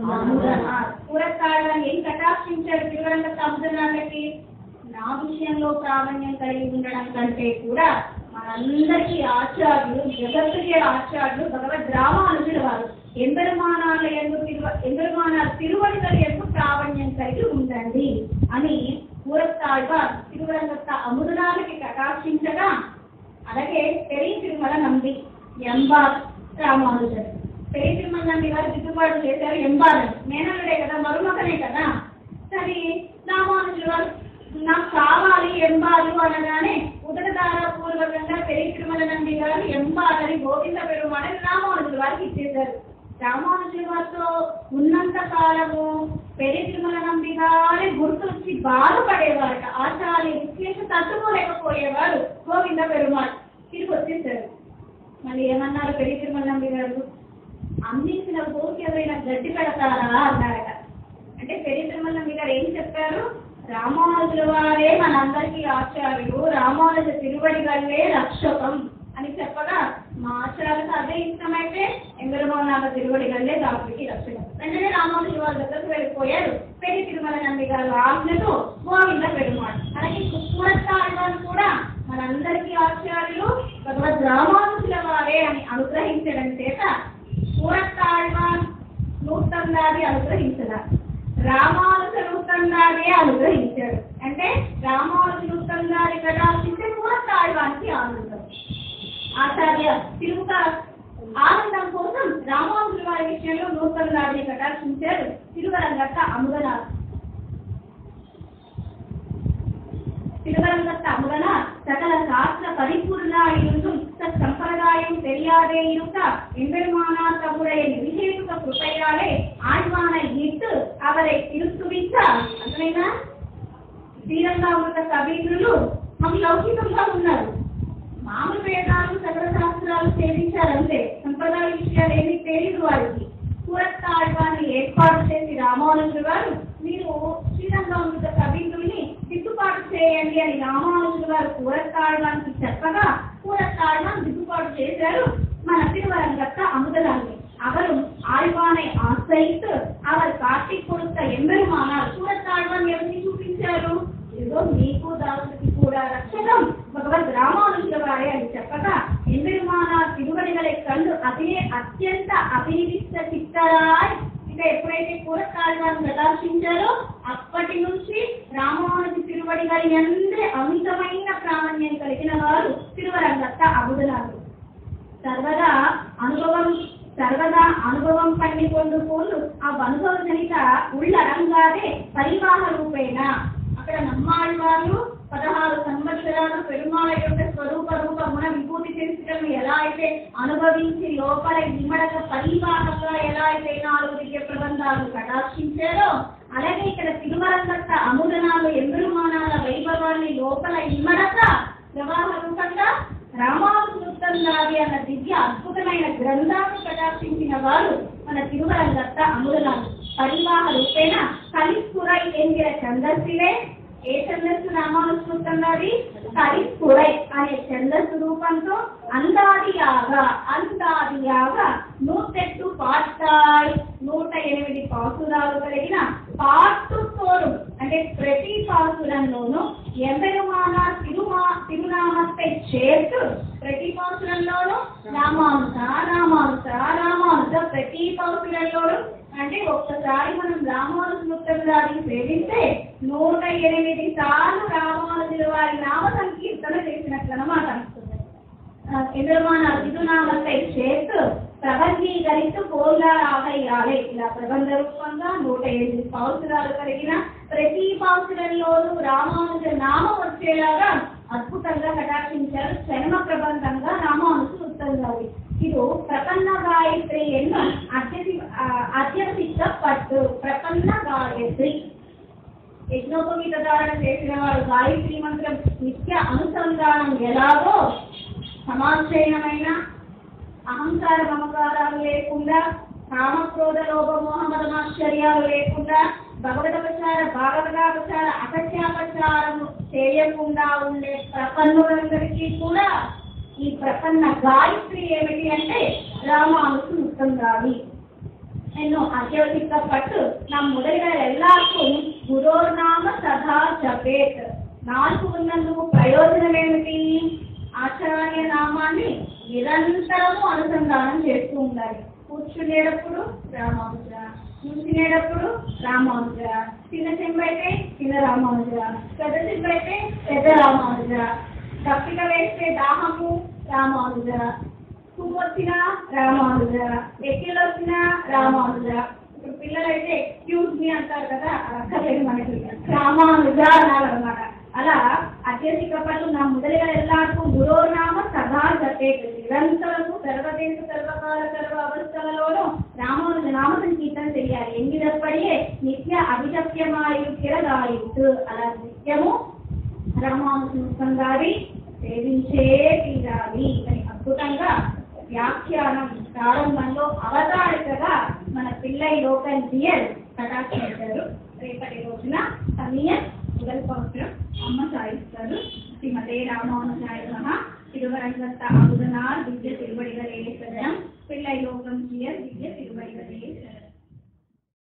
పూరతాళ్ళ ఏం కటాక్షించారు తిరువరంగత అముదనాళ్ళకి నా విషయంలో ప్రావీణ్యం కలిగి ఉండడం కంటే కూడా మనందరికీ ఆచార్యులు జగత్తుకే ఆచార్యులు భగవద్ రామానుజుల వారు ఎందరుమానాల ఎందు తిరువ ఎందరుమానాల తిరువడిగల ఎందు ప్రావణ్యం కలిగి ఉండండి అని పూరస్తాళ్వ తిరువరంగత్త అముదనాలకి కటాక్షించగా అలాగే పెరి తిరుమల నంది ఎంబార్ రామానుజర్ పెరి తిరుమల నంది గారు దిద్దుబాటు చేశారు ఎంబార్ మేనలుడే కదా మరుమకనే కదా సరే రామానుజుల వారు నాకు కావాలి ఎంబాలు అనగానే ఉదరదార పూర్వకంగా పెరి తిరుమల నంది గారు ఎంబాలని గోవింద పెరుమాడని రామానుజుల వారికి ఇచ్చేశారు రామానుజుల వారితో ఉన్నంత కాలము పెరి తిరుమల నంది గారి గుర్తొచ్చి బాధపడేవారట ఆచార్య విశ్లేష తట్టుకోలేకపోయేవారు గోవింద పెరుమాళ్ తిరిగి వచ్చేసారు మళ్ళీ ఏమన్నారు పెరి తిరుమల నంది గారు అందించిన గోకి ఎవరైనా గడ్డి పెడతారా అన్నారట అంటే పెరి తిరుమల నంది గారు ఏం చెప్పారు రామానుజుల వారే మనందరికీ ఆచార్యులు రామానుజ తిరువడిగల్లే రక్షకం అని చెప్పగా మా ఆచార్యులకు అదే ఇష్టమైతే ఎందరమోనాథ తిరువడిగల్లే దానికి రక్షకం వెంటనే రామానుజుల వారి దగ్గరకు వెళ్ళిపోయారు పెళ్లి తిరుమల నంది గారు ఆజ్ఞతో గోవింద పెరుమాడు అలాగే కుక్కురత్తాళ్వారు కూడా మనందరికీ ఆచార్యులు భగవద్ రామానుజుల వారే అని అనుగ్రహించడం చేత కూరత్తాళ్వాన్ నూతన్నాది అనుగ్రహించదా రామానుజ నూతంగానే అనుగ్రహించాడు అంటే రామానుజ నూతంగాని కటాక్షిస్తే పూరతాళ్వానికి ఆనందం ఆచార్య తిరుమల ఆనందం కోసం రామానుజుల వారి విషయంలో నూతంగాన్ని కటాక్షించారు తిరువరంగత్త అముదనాథ్ తిరువరంగత్త அமுதன சகல சாஸ்திர பரிபூர்ணாயிருந்தும் சத் சம்பிரதாயம் தெரியாதே இருக்க எம்பெருமானார் தம்முடைய விசேஷ கிருப்பையாலே ஆழ்வானை இட்டு அவரை తిరుస్తువించ అర్థమైనా శ్రీరంగామృత కవీంద్రులు మాకు లౌకికంగా ఉన్నారు మామూలు వేదాలు సకల శాస్త్రాలు సేవించారంటే సంప్రదాయ విషయాలు ఏమీ తెలియదు వారికి పూరత్తాళ్వాన్ని ఏర్పాటు చేసి రామానుజులు గారు మీరు శ్రీరంగంలో కవితుల్ని దిద్దుబాటు చేయండి అని రామానుజులు గారు పూరత్తాళ్వానికి చెప్పగా పూరత్తాళ్వాన్ దిద్దుబాటు చేశారు మన తిరువరంగత్త అముదలాన్ని அவரும் ஆழ்வானை ஆசிரித்து அவர் காட்டிக் கொடுத்த எம்பெருமானார் சூரத்தாழ்வான் ఎవరిని చూపించారు ఏదో మీకు దాసుకి కూడా రక్షకం భగవద్ రామానుజుల వారే అని చెప్పగా ఎంబెరుమాన తిరువడిగలే కండు అదే అత్యంత అభినివిష్ట చిత్తరాయ్ ఇక ఎప్పుడైతే పూరకాళ్వాన్ని ప్రదర్శించారో అప్పటి నుంచి రామానుజు తిరువడిగలి అందరి అమితమైన ప్రామాణ్యం కలిగిన వారు తిరువరంగత్త అబుదనాలు సర్వదా అనుభవం సర్వదా అనుభవం పండికొండు పోలు ఆ అనుభవ జనిత ఉళ్ళరంగాదే పరివాహ రూపేణ అక్కడ నమ్మాళ్ళవారు పదహారు సంవత్సరాలు పెరుమాళ యొక్క స్వరూప రూప గుణ విభూతి చేసడం ఎలా అయితే అనుభవించి లోపల ఇమ్మడక పరివాహంగా ఎలా అయితే నాలుగు దివ్య ప్రబంధాలు కటాక్షించారో అలాగే ఇక్కడ తిరుమలంగత్త అముదనాలు ఎంబెరుమానాల వైభవాన్ని లోపల ఇమ్మడక ప్రవాహ రూపంగా రామానుజుత్తందాది అన్న దివ్య అద్భుతమైన గ్రంథాన్ని ప్రదర్శించిన వారు మన తిరువరంగత్త అముదనాలు పరివాహ రూపేణ కలిస్పురై ఎంగిర ఛందస్సులే ఏ ఛందస్సు రామానుజుత్తందాది కలిస్పురై అనే ఛందస్సు రూపంతో అందాదియాగా అందాదియాగా నూటెట్టు పాటాయ్ నూట ఎనిమిది పాసురాలు కలిగిన పాటు తోరు అంటే ప్రతి పాసురంలోనూ ఎంబెరుమాన తిరుమా తిరునామத்தை చేర్చు ప్రతి పాసురంలోనూ రామానుజ రామానుజ రామానుజ ప్రతి పాసురంలోనూ అంటే ఒక్కసారి మనం రామానుజ గారిని సేవిస్తే నూట ఎనిమిది సార్లు రామానుజుల వారి నామ సంకీర్తన చేసినట్లు అన్నమాట ఎదురుమాన తిరునామத்தை చేస్తూ ప్రబంధీకరిస్తూ పోలారాహయ్యాలే ఇలా ప్రబంధ రూపంగా నూట ఎనిమిది పావుసురాలు కలిగిన ప్రతి పావుసురంలోనూ రామానుజ నామం వచ్చేలాగా అద్భుతంగా కటాక్షించారు చర్మ ప్రబంధంగా రామానుజు ఉత్తరాలి ಇದು ಪ್ರಪನ್ನ ಗಾಯತ್ರಿ ಎನ್ನು ಅಧ್ಯಸಿ ಅಧ್ಯಸಿಸಪಟ್ಟು ಪ್ರಪನ್ನ ಗಾಯತ್ರಿ యజ్ఞోపవీత ధారణ చేసిన వారు గాయత్రి మంత్రం నిత్య అనుసంధానం ఎలాగో సమాశ్రయమైన అహంకార మమకారాలు లేకుండా కామక్రోధ లోభ మోహమదమాశ్చర్యాలు లేకుండా భగవదపచార భాగవతాపచార అసత్యాపచారము చేయకుండా ఉండే ప్రపన్నులందరికీ కూడా ఈ ప్రపన్న గాయత్రి ఏమిటి అంటే రామానుసు ముఖ్యంగావి ಇನ್ನು ಅತ್ಯವಶ್ಯಕ ಪಟ್ಟು ನಮ್ಮ ಮೊದಲಿಗರೆಲ್ಲರಿಗೂ ಗುರೋರ್ನಾಮ ಸದಾ ಜಪೇತ್ నాలుగు ఉన్నందుకు ప్రయోజనం ఏమిటి ఆచార్య నామాన్ని నిరంతరము అనుసంధానం చేస్తూ ఉండాలి కూర్చునేటప్పుడు రామానుజ కూర్చునేటప్పుడు రామానుజ చిన్న చెంబు అయితే చిన్న రామానుజ పెద్ద చెంబు అయితే పెద్ద రామానుజ తప్పిక వేస్తే దాహము రామానుజ పువ్వు వచ్చినా రామానుజ ఎక్కిలు వచ్చినా రామానుజ ఇప్పుడు పిల్లలైతే ఎక్స్క్యూజ్ మీ అంటారు కదా అది అక్కర్లేదు మనకి రామానుజ అనాలన్నమాట అలా అత్యధిక పట్టు నా మొదలుగా ఎల్లాడుకు గురోనామ సదా జపే నిరంతరము సర్వదేశ సర్వకాల సర్వ అవస్థలలోనూ రామానుజ నామ సంకీర్తన చేయాలి ఎంగిదప్పటియే నిత్య అభిజప్యమాయుక్య గాయత్తు అలా నిత్యము రామానుజం గారి సేవించే తీరాలి అని అద్భుతంగా వ్యాఖ్యానం ప్రారంభంలో అవతారికగా మన పిల్లై లోకల్ డియర్ కటాక్షించారు రేపటి రోజున సమీయ మొదటి సంవత్సరం అమ్మ సాయిస్తారు శ్రీమతే రామానుజాయ మహా తిరువరంగత్త అముదనార్ దివ్య తిరువడిగలే పిల్లై లోకం డియర్ దివ్య తిరువడి